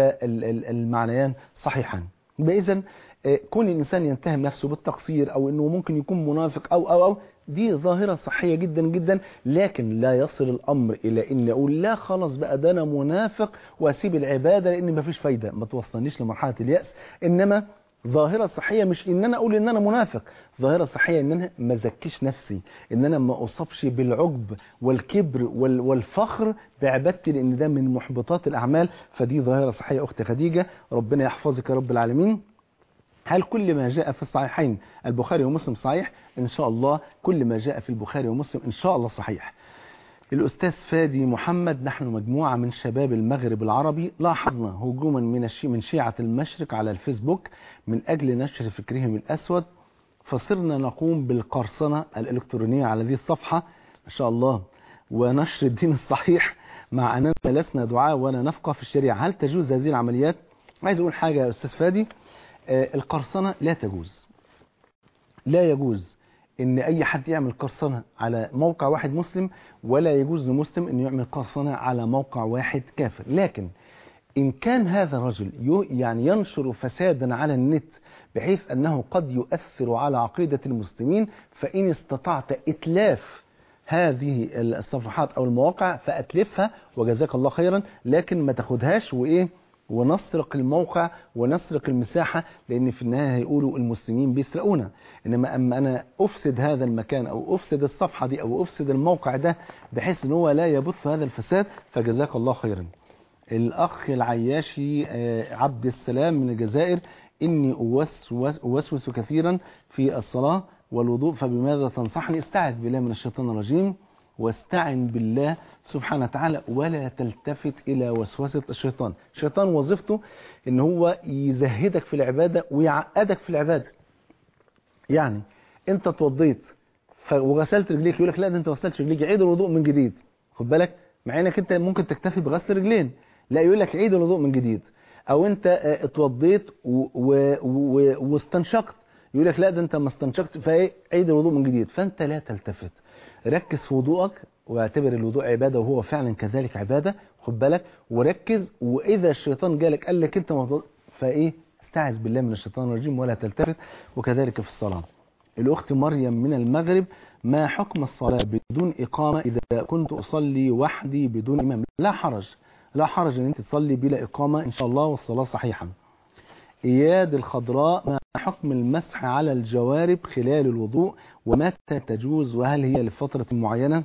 والمعنيان صحيحا إذا كون الإنسان ينتهم نفسه بالتقصير أو أنه ممكن يكون منافق أو أو أو دي ظاهرة صحية جدا جدا لكن لا يصل الأمر إلى أن أقول لا خلاص بقى ده أنا منافق وأسيب العبادة لأن مفيش فايدة ما توصلنيش لمرحلة اليأس إنما ظاهرة صحية مش ان انا اقول ان انا منافق ظاهرة صحية ان انا ما زكيش نفسي ان انا ما اصابش بالعجب والكبر وال- والفخر بعبادتي لان ده من محبطات الاعمال فدي ظاهرة صحية اختي خديجة ربنا يحفظك يا رب العالمين هل كل ما جاء في الصحيحين البخاري ومسلم صحيح ان شاء الله كل ما جاء في البخاري ومسلم ان شاء الله صحيح الأستاذ فادي محمد نحن مجموعة من شباب المغرب العربي لاحظنا هجوما من الشي من شيعة المشرق على الفيسبوك من أجل نشر فكرهم الأسود فصرنا نقوم بالقرصنة الإلكترونية على هذه الصفحة ما شاء الله ونشر الدين الصحيح مع أننا لسنا دعاء ولا نفقه في الشريعة هل تجوز هذه العمليات؟ عايز أقول حاجة يا أستاذ فادي آه، القرصنة لا تجوز لا يجوز ان اي حد يعمل قرصنة على موقع واحد مسلم ولا يجوز لمسلم انه يعمل قرصنة على موقع واحد كافر لكن ان كان هذا الرجل يو- يعني ينشر فسادا على النت بحيث انه قد يؤثر على عقيدة المسلمين فان استطعت اتلاف هذه الصفحات او المواقع فاتلفها وجزاك الله خيرا لكن ما تاخدهاش وايه ونسرق الموقع ونسرق المساحة لأن في النهاية هيقولوا المسلمين بيسرقونا إنما أما أنا أفسد هذا المكان أو أفسد الصفحة دي أو أفسد الموقع ده بحيث أن هو لا يبث هذا الفساد فجزاك الله خيرا الأخ العياشي آه، عبد السلام من الجزائر إني أوسوس, أوسوس كثيرا في الصلاة والوضوء فبماذا تنصحني استعذ بالله من الشيطان الرجيم واستعن بالله سبحانه وتعالى ولا تلتفت إلى وسوسة الشيطان الشيطان وظيفته إن هو يزهدك في العبادة ويعقدك في العبادة يعني أنت اتوضيت ف- وغسلت رجليك يقول لك لا ده أنت ما غسلتش رجليك عيد الوضوء من جديد خد بالك مع انك انت ممكن تكتفي بغسل رجلين لا يقول لك عيد الوضوء من جديد او انت آه، اتوضيت و- و- و- واستنشقت يقول لك لا ده انت ما استنشقت فايه عيد الوضوء من جديد فانت لا تلتفت ركز في وضوءك واعتبر الوضوء عباده وهو فعلا كذلك عباده خد بالك وركز واذا الشيطان جالك قال لك انت ما فايه استعذ بالله من الشيطان الرجيم ولا تلتفت وكذلك في الصلاه الأخت مريم من المغرب ما حكم الصلاة بدون إقامة إذا كنت أصلي وحدي بدون إمام لا حرج لا حرج أن أنت تصلي بلا إقامة إن شاء الله والصلاة صحيحة إياد الخضراء ما حكم المسح على الجوارب خلال الوضوء ومتى تجوز وهل هي لفترة معينة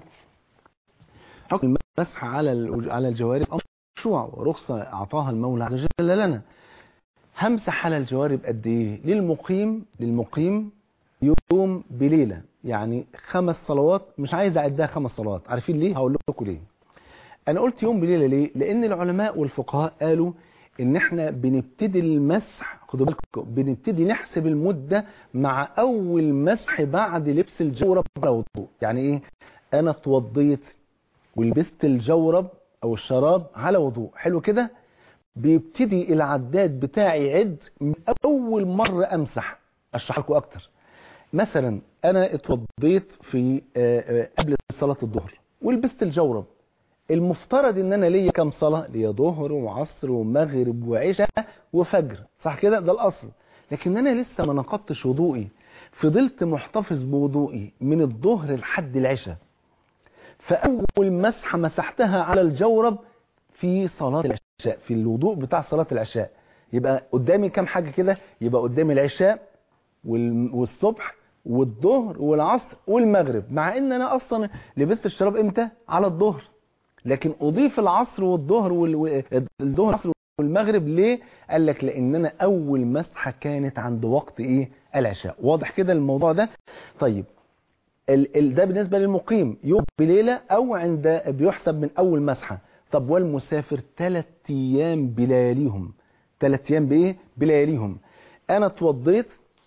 حكم المسح على الوج- على الجوارب أمر مشروع ورخصة أعطاها المولى عز وجل لنا همسح على الجوارب قد إيه للمقيم للمقيم يوم بليلة يعني خمس صلوات مش عايز أعدها خمس صلوات عارفين ليه هقول لكم ليه أنا قلت يوم بليلة ليه لأن العلماء والفقهاء قالوا إن إحنا بنبتدي المسح خدوا بالكم بنبتدي نحسب المدة مع أول مسح بعد لبس الجورب على وضوء يعني إيه أنا اتوضيت ولبست الجورب أو الشراب على وضوء حلو كده بيبتدي العداد بتاعي يعد من أول مرة أمسح أشرح لكم أكتر مثلا انا اتوضيت في آه، آه، قبل صلاة الظهر ولبست الجورب المفترض ان انا ليا كام صلاة ليا ظهر وعصر ومغرب وعشاء وفجر صح كده ده الاصل لكن انا لسه ما نقضتش وضوئي فضلت محتفظ بوضوئي من الظهر لحد العشاء فاول مسحة مسحتها على الجورب في صلاة العشاء في الوضوء بتاع صلاة العشاء يبقى قدامي كام حاجة كده يبقى قدامي العشاء وال- والصبح والظهر والعصر والمغرب مع ان انا اصلا لبست الشراب امتى على الظهر لكن اضيف العصر والظهر وال- وال- الظهر والعصر والمغرب ليه قال لك لان انا اول مسحه كانت عند وقت ايه العشاء واضح كده الموضوع ده طيب ال ال ده بالنسبه للمقيم يوم بليله او عند بيحسب من اول مسحه طب والمسافر ثلاث ايام بلياليهم ثلاث ايام بايه بلياليهم انا اتوضيت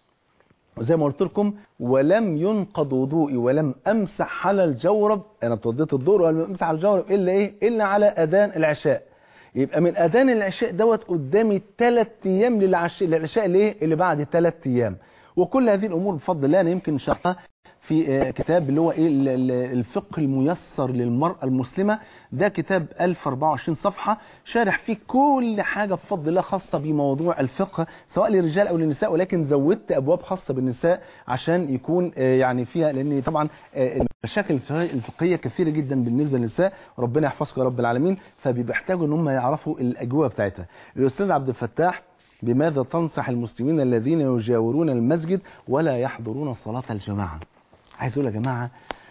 وزي ما قلت لكم ولم ينقض وضوئي ولم امسح على الجورب انا اتوضيت الظهر ولم امسح على الجورب الا ايه الا على اذان العشاء يبقى من اذان العشاء دوت قدامي ثلاث ايام للعشاء للعشاء ليه اللي بعد ثلاث ايام وكل هذه الامور بفضل الله انا يمكن شرحها في آه، كتاب اللي هو ايه ال- ال- الفقه الميسر للمرأة المسلمة ده كتاب 1024 صفحة شارح فيه كل حاجة بفضل الله خاصة بموضوع الفقه سواء للرجال او للنساء ولكن زودت ابواب خاصة بالنساء عشان يكون آه، يعني فيها لان طبعا آه، المشاكل الفقهية- الفقهية كثيرة جدا بالنسبة للنساء ربنا يحفظكم يا رب العالمين فبيحتاجوا ان هم يعرفوا الاجوبة بتاعتها الاستاذ عبد الفتاح بماذا تنصح المسلمين الذين يجاورون المسجد ولا يحضرون صلاة الجماعة عايز اقول يا جماعه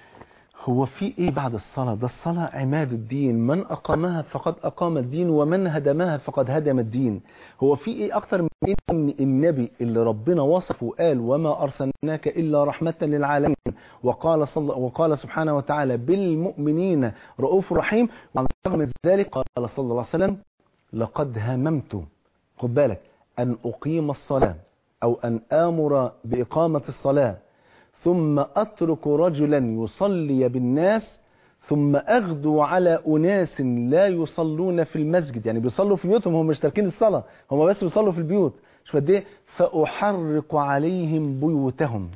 هو في ايه بعد الصلاه ده الصلاه عماد الدين من اقامها فقد اقام الدين ومن هدمها فقد هدم الدين هو في ايه اكتر من ان النبي اللي ربنا وصفه وقال وما ارسلناك الا رحمه للعالمين وقال صل وقال سبحانه وتعالى بالمؤمنين رؤوف رحيم وعلى الرغم من ذلك قال صلى الله عليه وسلم لقد هممت خد بالك ان اقيم الصلاه او ان امر باقامه الصلاه ثم أترك رجلا يصلي بالناس ثم أغدو على أناس لا يصلون في المسجد يعني بيصلوا في بيوتهم هم مش تاركين الصلاة هم بس بيصلوا في البيوت شوف قد ايه فأحرق عليهم بيوتهم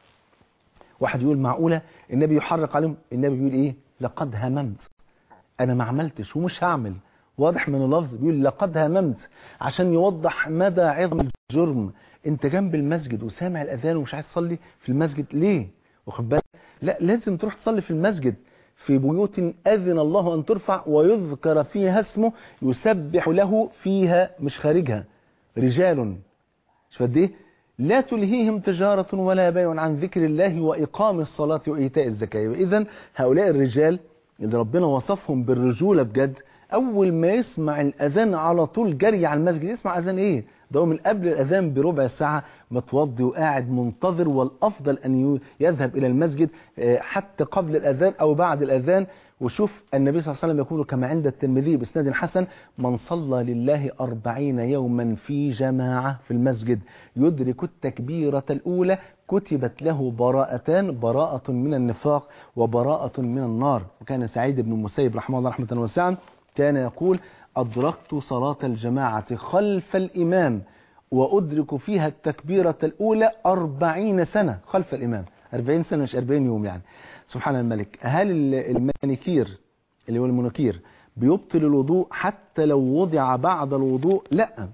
واحد يقول معقولة النبي يحرق عليهم النبي بيقول ايه لقد هممت انا ما عملتش ومش هعمل واضح من اللفظ بيقول لقد هممت عشان يوضح مدى عظم الجرم انت جنب المسجد وسامع الاذان ومش عايز تصلي في المسجد ليه واخد بالك لا لازم تروح تصلي في المسجد في بيوت اذن الله ان ترفع ويذكر فيها اسمه يسبح له فيها مش خارجها رجال شوف قد ايه لا تلهيهم تجارة ولا بيع عن ذكر الله وإقام الصلاة وإيتاء الزكاة وإذا هؤلاء الرجال اللي ربنا وصفهم بالرجولة بجد أول ما يسمع الأذان على طول جري على المسجد يسمع أذان إيه ده هو من قبل الأذان بربع ساعة متوضي وقاعد منتظر والأفضل أن يذهب إلى المسجد آه، حتى قبل الأذان أو بعد الأذان وشوف النبي صلى الله عليه وسلم يقول كما عند الترمذي بإسناد حسن من صلى لله أربعين يوما في جماعة في المسجد يدرك التكبيرة الأولى كتبت له براءتان براءة من النفاق وبراءة من النار وكان سعيد بن المسيب رحمه الله رحمة واسعة كان يقول أدركت صلاة الجماعة خلف الإمام وأدرك فيها التكبيرة الأولى أربعين سنة خلف الإمام أربعين سنة مش أربعين يوم يعني سبحان الملك هل ال- المانيكير اللي هو المونوكير بيبطل الوضوء حتى لو وضع بعد الوضوء لا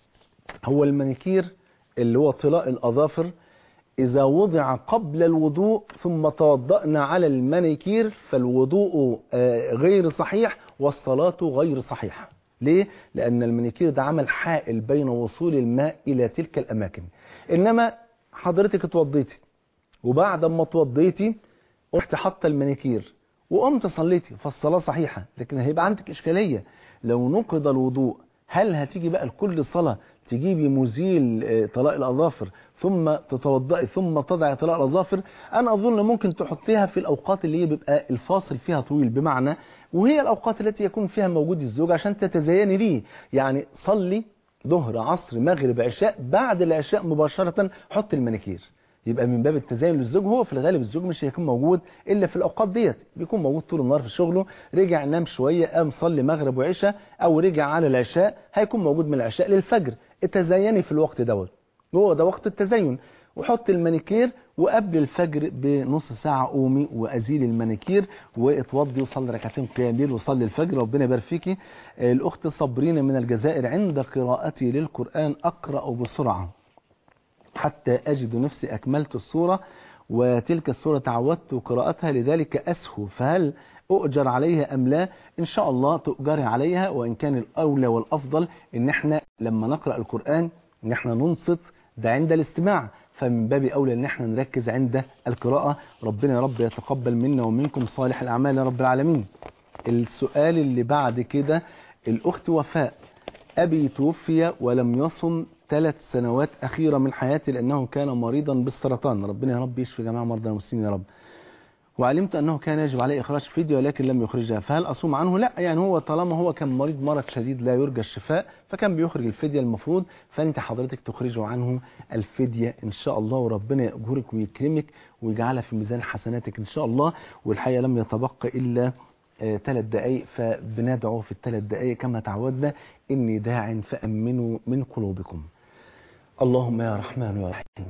هو المانيكير اللي هو طلاء الأظافر إذا وضع قبل الوضوء ثم توضأنا على المانيكير فالوضوء آه، غير صحيح والصلاة غير صحيحة ليه؟ لأن المانيكير ده عمل حائل بين وصول الماء إلى تلك الأماكن إنما حضرتك اتوضيتي وبعد ما اتوضيتي رحت حاطه المانيكير وقمت صليتي فالصلاة صحيحة لكن هيبقى عندك إشكالية لو نقض الوضوء هل هتيجي بقى لكل صلاة تجيبي مزيل آه، طلاق الأظافر ثم تتوضئي ثم تضعي طلاق الأظافر أنا أظن ممكن تحطيها في الأوقات اللي هي بيبقى الفاصل فيها طويل بمعنى وهي الأوقات التي يكون فيها موجود الزوج عشان تتزيني ليه يعني صلي ظهر عصر مغرب عشاء بعد العشاء مباشرة حط المانيكير يبقى من باب التزين للزوج هو في الغالب الزوج مش هيكون موجود الا في الاوقات ديت بيكون موجود طول النهار في شغله رجع نام شويه قام صلي مغرب وعشاء او رجع على العشاء هيكون موجود من العشاء للفجر تزيني في الوقت دوت وهو ده وقت التزين وحط المانيكير وقبل الفجر بنص ساعة قومي وأزيل المانيكير واتوضي وصلي ركعتين قيام ليل وصلي الفجر ربنا يبارك فيكي آه، الأخت صابرين من الجزائر عند قراءتي للقرآن أقرأ بسرعة حتى أجد نفسي أكملت السورة وتلك السورة تعودت قراءتها لذلك أسهو فهل أؤجر عليها أم لا إن شاء الله تؤجري عليها وإن كان الأولى والأفضل إن إحنا لما نقرأ القرآن إن إحنا ننصت ده عند الاستماع فمن باب أولى إن إحنا نركز عند القراءة ربنا يا رب يتقبل منا ومنكم صالح الأعمال يا رب العالمين السؤال اللي بعد كده الأخت وفاء أبي توفي ولم يصم ثلاث سنوات أخيرة من حياتي لأنه كان مريضا بالسرطان ربنا يا رب يشفي جميع مرضى المسلمين يا رب وعلمت أنه كان يجب عليه إخراج فدية ولكن لم يخرجها فهل أصوم عنه؟ لا يعني هو طالما هو كان مريض مرض شديد لا يرجى الشفاء فكان بيخرج الفدية المفروض فأنت حضرتك تخرجه عنه الفدية إن شاء الله وربنا يأجرك ويكرمك ويجعلها في ميزان حسناتك إن شاء الله والحقيقة لم يتبقى إلا ثلاث دقائق فبندعو في الثلاث دقائق كما تعودنا إني داع فأمنوا من قلوبكم اللهم يا رحمن يا رحيم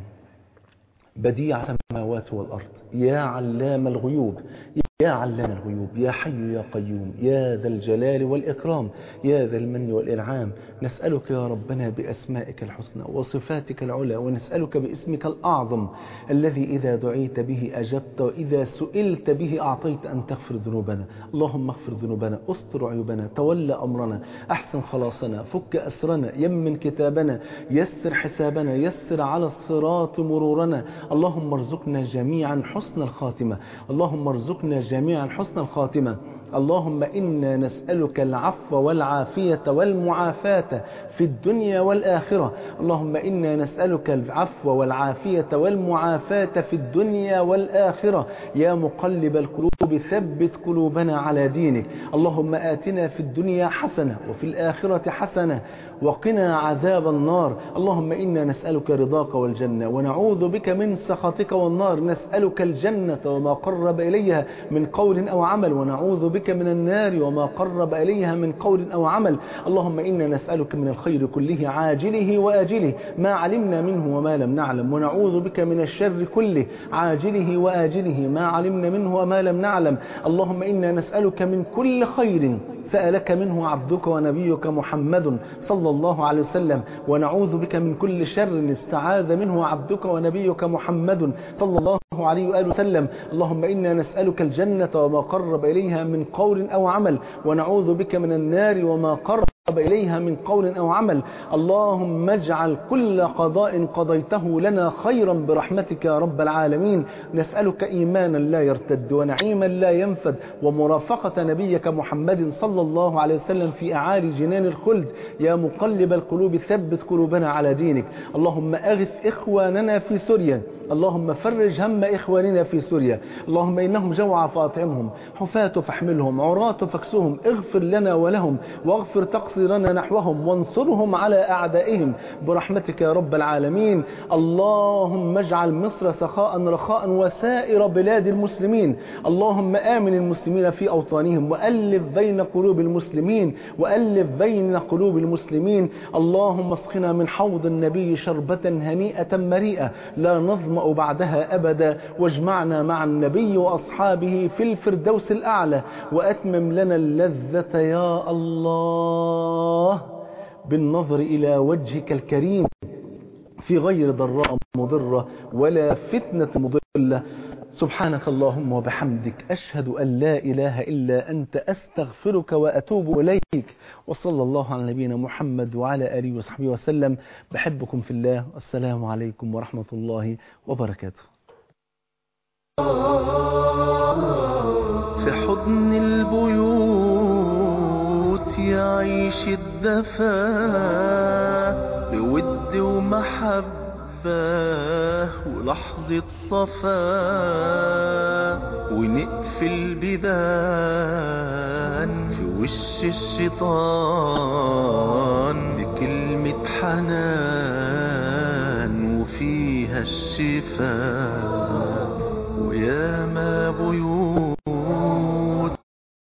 بديع السماوات والأرض يا علام الغيوب يا علام الغيوب يا حي يا قيوم يا ذا الجلال والإكرام يا ذا المن والإنعام نسألك يا ربنا بأسمائك الحسنى وصفاتك العلى ونسألك باسمك الأعظم الذي إذا دعيت به أجبت وإذا سئلت به أعطيت أن تغفر ذنوبنا اللهم اغفر ذنوبنا استر عيوبنا تولى أمرنا أحسن خلاصنا فك أسرنا يمن كتابنا يسر حسابنا يسر على الصراط مرورنا اللهم ارزقنا جميعا حسن الخاتمة اللهم ارزقنا جميعا حسن الخاتمة اللهم إنا نسألك العفو والعافية والمعافاة في الدنيا والآخرة اللهم إنا نسألك العفو والعافية والمعافاة في الدنيا والآخرة يا مقلب القلوب ثبت قلوبنا على دينك اللهم آتنا في الدنيا حسنة وفي الآخرة حسنة وقنا عذاب النار اللهم إنا نسألك رضاك والجنة ونعوذ بك من سخطك والنار نسألك الجنة وما قرب إليها من قول أو عمل ونعوذ بك من النار وما قرب إليها من قول أو عمل اللهم إنا نسألك من الخير كله عاجله وآجله ما علمنا منه وما لم نعلم ونعوذ بك من الشر كله عاجله وآجله ما علمنا منه وما لم نعلم اللهم إنا نسألك من كل خير سألك منه عبدك ونبيك محمد صلى الله عليه وسلم ونعوذ بك من كل شر استعاذ منه عبدك ونبيك محمد صلى الله عليه وآله وسلم اللهم إنا نسألك الجنة وما قرب إليها من قول أو عمل ونعوذ بك من النار وما قرب إليها من قول أو عمل اللهم اجعل كل قضاء قضيته لنا خيرا برحمتك يا رب العالمين نسألك إيمانا لا يرتد ونعيما لا ينفد ومرافقة نبيك محمد صلى الله عليه وسلم في أعالي جنان الخلد يا مقلب القلوب ثبت قلوبنا على دينك اللهم أغث إخواننا في سوريا اللهم فرج هم إخواننا في سوريا اللهم إنهم جوع فاطعمهم حفاة فاحملهم عراة فاكسهم اغفر لنا ولهم واغفر تقصيرنا نحوهم وانصرهم على أعدائهم برحمتك يا رب العالمين اللهم اجعل مصر سخاء رخاء وسائر بلاد المسلمين اللهم آمن المسلمين في أوطانهم وألف بين قلوب المسلمين وألف بين قلوب المسلمين اللهم اسقنا من حوض النبي شربة هنيئة مريئة لا نظمأ بعدها أبدا واجمعنا مع النبي وأصحابه في الفردوس الأعلى وأتمم لنا اللذة يا الله بالنظر إلى وجهك الكريم في غير ضراء مضرة ولا فتنة مضلة سبحانك اللهم وبحمدك أشهد أن لا إله إلا أنت أستغفرك وأتوب إليك وصلى الله على نبينا محمد وعلى آله وصحبه وسلم بحبكم في الله السلام عليكم ورحمة الله وبركاته في حضن البيوت يعيش الدفا بود ومحبة ولحظة صفا ونقفل بيبان في وش الشيطان بكلمة حنان وفيها الشفاء ويا